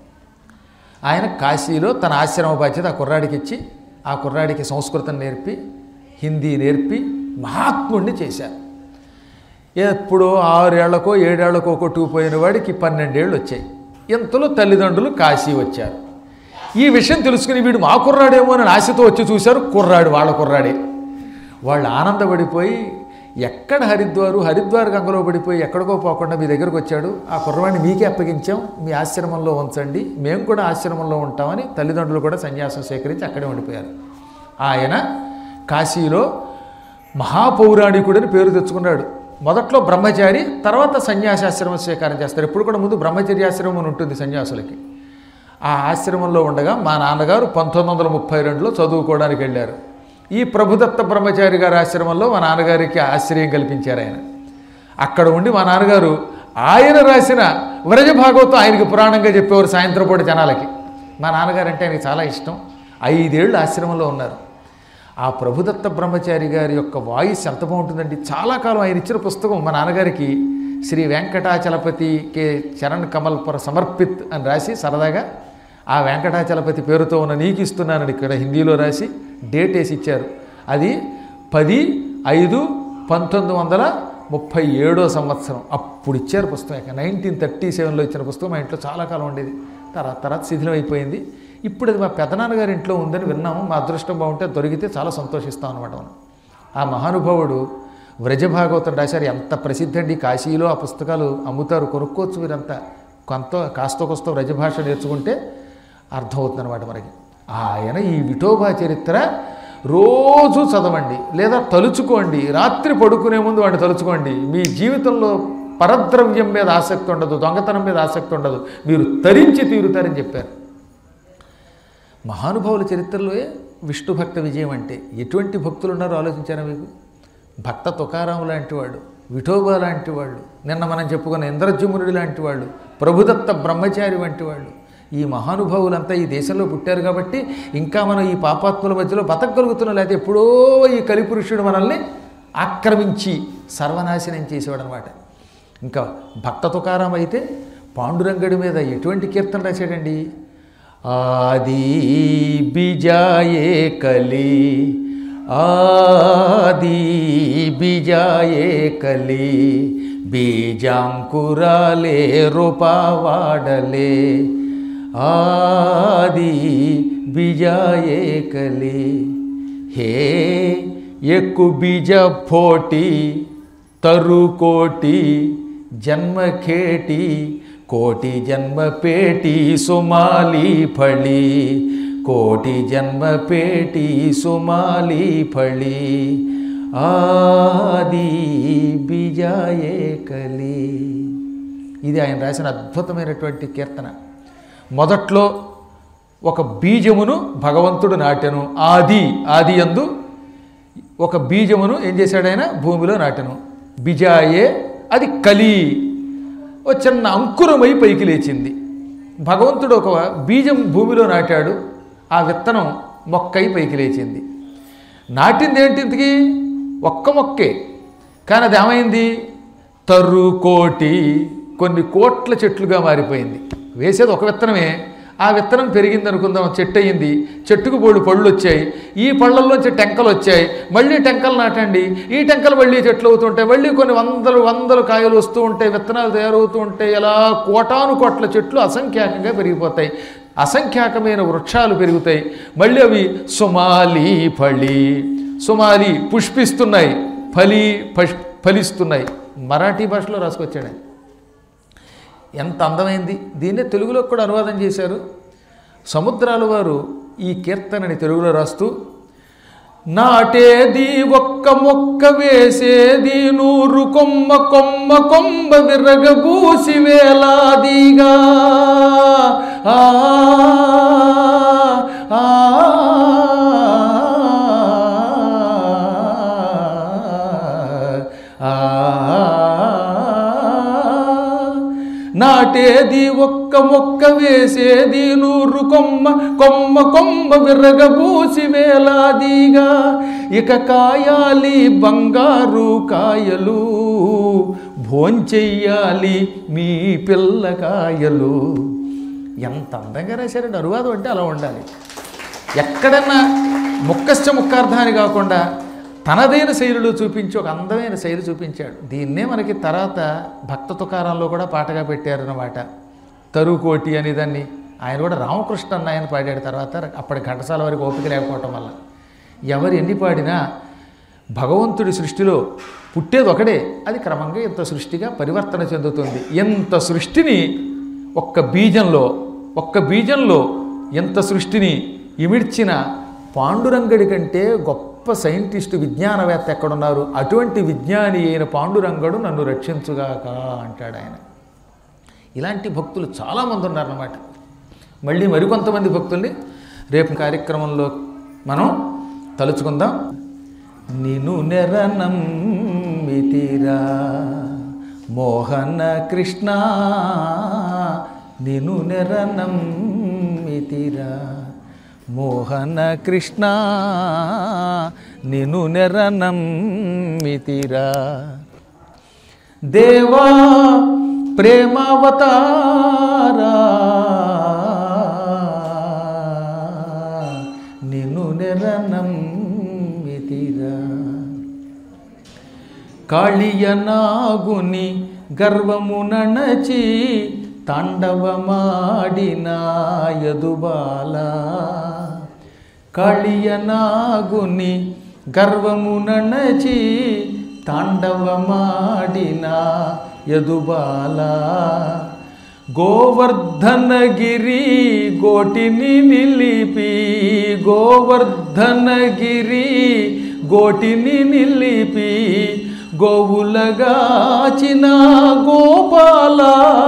ఆయన కాశీలో తన ఆశ్రమ బాధ్యత ఆ కుర్రాడికి ఇచ్చి ఆ కుర్రాడికి సంస్కృతం నేర్పి హిందీ నేర్పి మహాత్ముడిని చేశారు ఎప్పుడో ఆరేళ్లకో ఏడేళ్లకో కొట్టుకుపోయిన వాడికి పన్నెండేళ్ళు వచ్చాయి ఇంతలో తల్లిదండ్రులు కాశీ వచ్చారు ఈ విషయం తెలుసుకుని వీడు మా కుర్రాడేమో అని ఆశతో వచ్చి చూశారు కుర్రాడు వాళ్ళ కుర్రాడే వాళ్ళు ఆనందపడిపోయి ఎక్కడ హరిద్వారు హరిద్వార్ గంగలో పడిపోయి ఎక్కడికో పోకుండా మీ దగ్గరకు వచ్చాడు ఆ కుర్రవాడిని మీకే అప్పగించాం మీ ఆశ్రమంలో ఉంచండి మేము కూడా ఆశ్రమంలో ఉంటామని తల్లిదండ్రులు కూడా సన్యాసం స్వీకరించి అక్కడే ఉండిపోయారు ఆయన కాశీలో మహాపౌరాణికుడని పేరు తెచ్చుకున్నాడు మొదట్లో బ్రహ్మచారి తర్వాత సన్యాసాశ్రమం స్వీకారం చేస్తారు ఎప్పుడు కూడా ముందు బ్రహ్మచర్యాశ్రమం అని ఉంటుంది సన్యాసులకి ఆ ఆశ్రమంలో ఉండగా మా నాన్నగారు పంతొమ్మిది వందల ముప్పై రెండులో చదువుకోవడానికి వెళ్ళారు ఈ ప్రభుదత్త బ్రహ్మచారి గారి ఆశ్రమంలో మా నాన్నగారికి ఆశ్రయం కల్పించారు ఆయన అక్కడ ఉండి మా నాన్నగారు ఆయన రాసిన వ్రజ భాగవతం ఆయనకి పురాణంగా చెప్పేవారు సాయంత్రం పూట జనాలకి మా నాన్నగారు అంటే ఆయనకి చాలా ఇష్టం ఐదేళ్ళు ఆశ్రమంలో ఉన్నారు ఆ ప్రభుదత్త బ్రహ్మచారి గారి యొక్క వాయిస్ ఎంత బాగుంటుందండి చాలా కాలం ఆయన ఇచ్చిన పుస్తకం మా నాన్నగారికి శ్రీ వెంకటాచలపతి కే చరణ్ కమల్పుర సమర్పిత్ అని రాసి సరదాగా ఆ వెంకటాచలపతి పేరుతో ఉన్న నీకు ఇస్తున్నానని ఇక్కడ హిందీలో రాసి డేట్ వేసి ఇచ్చారు అది పది ఐదు పంతొమ్మిది వందల ముప్పై ఏడో సంవత్సరం అప్పుడు ఇచ్చారు పుస్తకం నైన్టీన్ థర్టీ సెవెన్లో ఇచ్చిన పుస్తకం మా ఇంట్లో చాలా కాలం ఉండేది తర్వాత తర్వాత శిథిలం అయిపోయింది ఇప్పుడు అది మా పెదనాన్నగారి ఇంట్లో ఉందని విన్నాము మా అదృష్టం బాగుంటే దొరికితే చాలా సంతోషిస్తాం అనమాట మనం ఆ మహానుభావుడు వ్రజభాగవతం రాశారు ఎంత ప్రసిద్ధి అండి కాశీలో ఆ పుస్తకాలు అమ్ముతారు కొనుక్కోవచ్చు మీరంతా కొంత కాస్తో కొస్తో వ్రజభాష నేర్చుకుంటే అర్థమవుతుంది అనమాట మనకి ఆయన ఈ విఠోబా చరిత్ర రోజు చదవండి లేదా తలుచుకోండి రాత్రి పడుకునే ముందు వాడిని తలుచుకోండి మీ జీవితంలో పరద్రవ్యం మీద ఆసక్తి ఉండదు దొంగతనం మీద ఆసక్తి ఉండదు మీరు తరించి తీరుతారని చెప్పారు మహానుభావుల చరిత్రలో విష్ణు భక్త విజయం అంటే ఎటువంటి భక్తులు ఉన్నారో ఆలోచించారా మీకు భక్త తుకారాము లాంటి వాడు విఠోబా లాంటి వాళ్ళు నిన్న మనం చెప్పుకున్న ఇంద్రజమునుడి లాంటి వాళ్ళు ప్రభుదత్త బ్రహ్మచారి వంటి వాళ్ళు ఈ మహానుభావులంతా ఈ దేశంలో పుట్టారు కాబట్టి ఇంకా మనం ఈ పాపాత్ముల మధ్యలో బతకగలుగుతున్నాం లేకపోతే ఎప్పుడో ఈ కలిపురుషుడు మనల్ని ఆక్రమించి సర్వనాశనం చేసేవాడు అనమాట ఇంకా భక్త తుకారాం అయితే పాండురంగడి మీద ఎటువంటి కీర్తన రాశాడండి ఆది బిజాయే కలి ఆది బిజాయే కలి బీజాంకురాలే రూపావాడలే ఆది బిజాయే కలి హే ఎక్కు బీజ ఫోటి తరుకోటి జన్మఖేటి కోటి జన్మ పేటి సుమాలి ఫళి కోటి జన్మ పేటి సుమాలి ఫళి ఆది బిజాయే కలి ఇది ఆయన రాసిన అద్భుతమైనటువంటి కీర్తన మొదట్లో ఒక బీజమును భగవంతుడు నాటెను ఆది ఆది అందు ఒక బీజమును ఏం చేశాడు ఆయన భూమిలో నాటెను బిజాయే అది కలి ఓ చిన్న అంకురమై పైకి లేచింది భగవంతుడు ఒక బీజం భూమిలో నాటాడు ఆ విత్తనం మొక్కై పైకి లేచింది నాటింది ఏంటి ఇంతకీ ఒక్క మొక్కే కానీ అది ఏమైంది తరు కోటి కొన్ని కోట్ల చెట్లుగా మారిపోయింది వేసేది ఒక విత్తనమే ఆ విత్తనం పెరిగింది అనుకుందాం చెట్టు అయ్యింది చెట్టుకు బోళ్ళు పళ్ళు వచ్చాయి ఈ పళ్ళల్లోంచి టెంకలు వచ్చాయి మళ్ళీ టెంకలు నాటండి ఈ టెంకలు మళ్ళీ చెట్లు అవుతుంటాయి మళ్ళీ కొన్ని వందలు వందలు కాయలు వస్తూ ఉంటాయి విత్తనాలు తయారవుతూ ఉంటాయి ఇలా కోటాను కోట్ల చెట్లు అసంఖ్యాకంగా పెరిగిపోతాయి అసంఖ్యాకమైన వృక్షాలు పెరుగుతాయి మళ్ళీ అవి సుమాలి ఫళి సుమాలి పుష్పిస్తున్నాయి ఫలి పష్ ఫలిస్తున్నాయి మరాఠీ భాషలో రాసుకొచ్చాడు ఆయన. ఎంత అందమైంది దీన్నే తెలుగులో కూడా అనువాదం చేశారు సముద్రాల వారు ఈ కీర్తనని తెలుగులో రాస్తూ నాటేది ఒక్క మొక్క వేసేది నూరు కొమ్మ కొమ్మ కొమ్మ విరగబూసి వేలాదిగా ఆ ఆ, ఆ, నాటేది ఒక్క మొక్క వేసేది నూరు కొమ్మ కొమ్మ కొమ్మ విరగబూసి వేలాదిగా ఇక కాయాలి బంగారు కాయలు భోంచెయ్యాలి మీ పిల్లకాయలు ఎంత అందంగా రాశారండి అనువాదం అంటే అలా ఉండాలి ఎక్కడన్నా ముక్కశ్చ ముక్కార్థాన్ని కాకుండా తనదైన శైలిలో చూపించి ఒక అందమైన శైలి చూపించాడు దీన్నే మనకి తర్వాత భక్త తుకారంలో కూడా పాటగా పెట్టారన్నమాట తరుకోటి అని దాన్ని ఆయన కూడా రామకృష్ణ అన్న ఆయన పాడాడు తర్వాత అప్పటి ఘంటసాల వారికి ఓపిక లేకపోవటం వల్ల ఎవరు ఎన్ని పాడినా భగవంతుడి సృష్టిలో పుట్టేది ఒకడే అది క్రమంగా ఇంత సృష్టిగా పరివర్తన చెందుతుంది ఎంత సృష్టిని ఒక్క బీజంలో ఒక్క బీజంలో ఎంత సృష్టిని ఇమిడ్చిన పాండురంగడి కంటే గొప్ప సైంటిస్టు విజ్ఞానవేత్త ఎక్కడున్నారు అటువంటి విజ్ఞాని అయిన పాండురంగడు నన్ను రక్షించుగాక అంటాడు ఆయన ఇలాంటి భక్తులు చాలామంది ఉన్నారన్నమాట మళ్ళీ మరికొంతమంది భక్తుల్ని రేపు కార్యక్రమంలో మనం తలుచుకుందాం నిను నెరనం మితిరా మోహన కృష్ణ నిను నెరనం మితిరా మోహన కృష్ణ నిను నెరనం మితిరా దేవా ప్రేమావతారా నిన్ను నిరనం మితిరా కాళియనాగుని గర్వము నణచి తాండవమాడిన యదుబాల కాళియనాగుని గర్వము నణచి తాండవమాడిన యదుబాల గోవర్ధనగిరి గోటిని నిలిపి గోవర్ధనగిరి గోటిని నిలిపి గోవులగాచిన గోపాల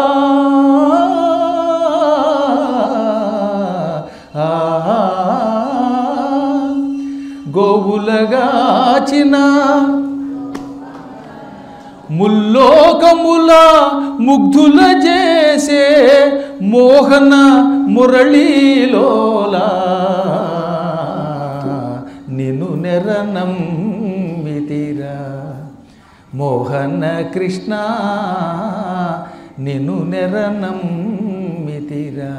గోవులగాచిన ముల్లోకముల ముగ్ధుల చేసే మోహన మురళీలోలా నిన్ను నెరనం మితిరా మోహన కృష్ణ నిన్ను నెరనం మితిరా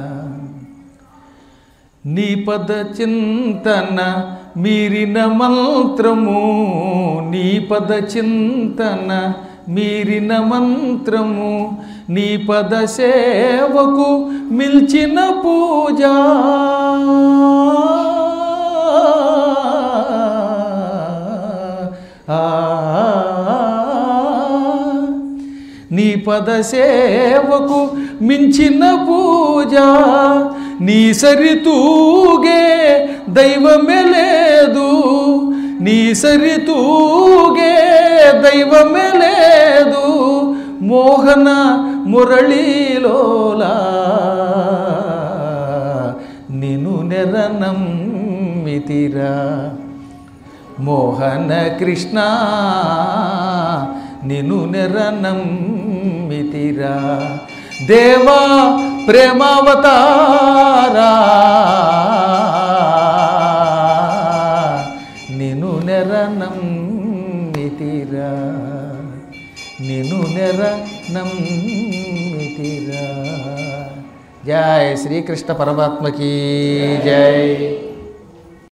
నీ పద చింతన మీరిన మంత్రము నీ పద చింతన మీరిన మంత్రము నీ పద సేవకు మిల్చిన పూజ నీ పద సేవకు మించిన పూజ నీ సరితూగే దైవమే లేదు నీ సరితూగే దైవమే లేదు మోహన మురళీలోలా నిను నెరనం మితిరా మోహన కృష్ణ నిను నెరనం మితిరా దేవా ప్రేమావతారా నిను నెరనం మితిరా నిను నెరనం మితిరా జై శ్రీకృష్ణ పరమాత్మకి జై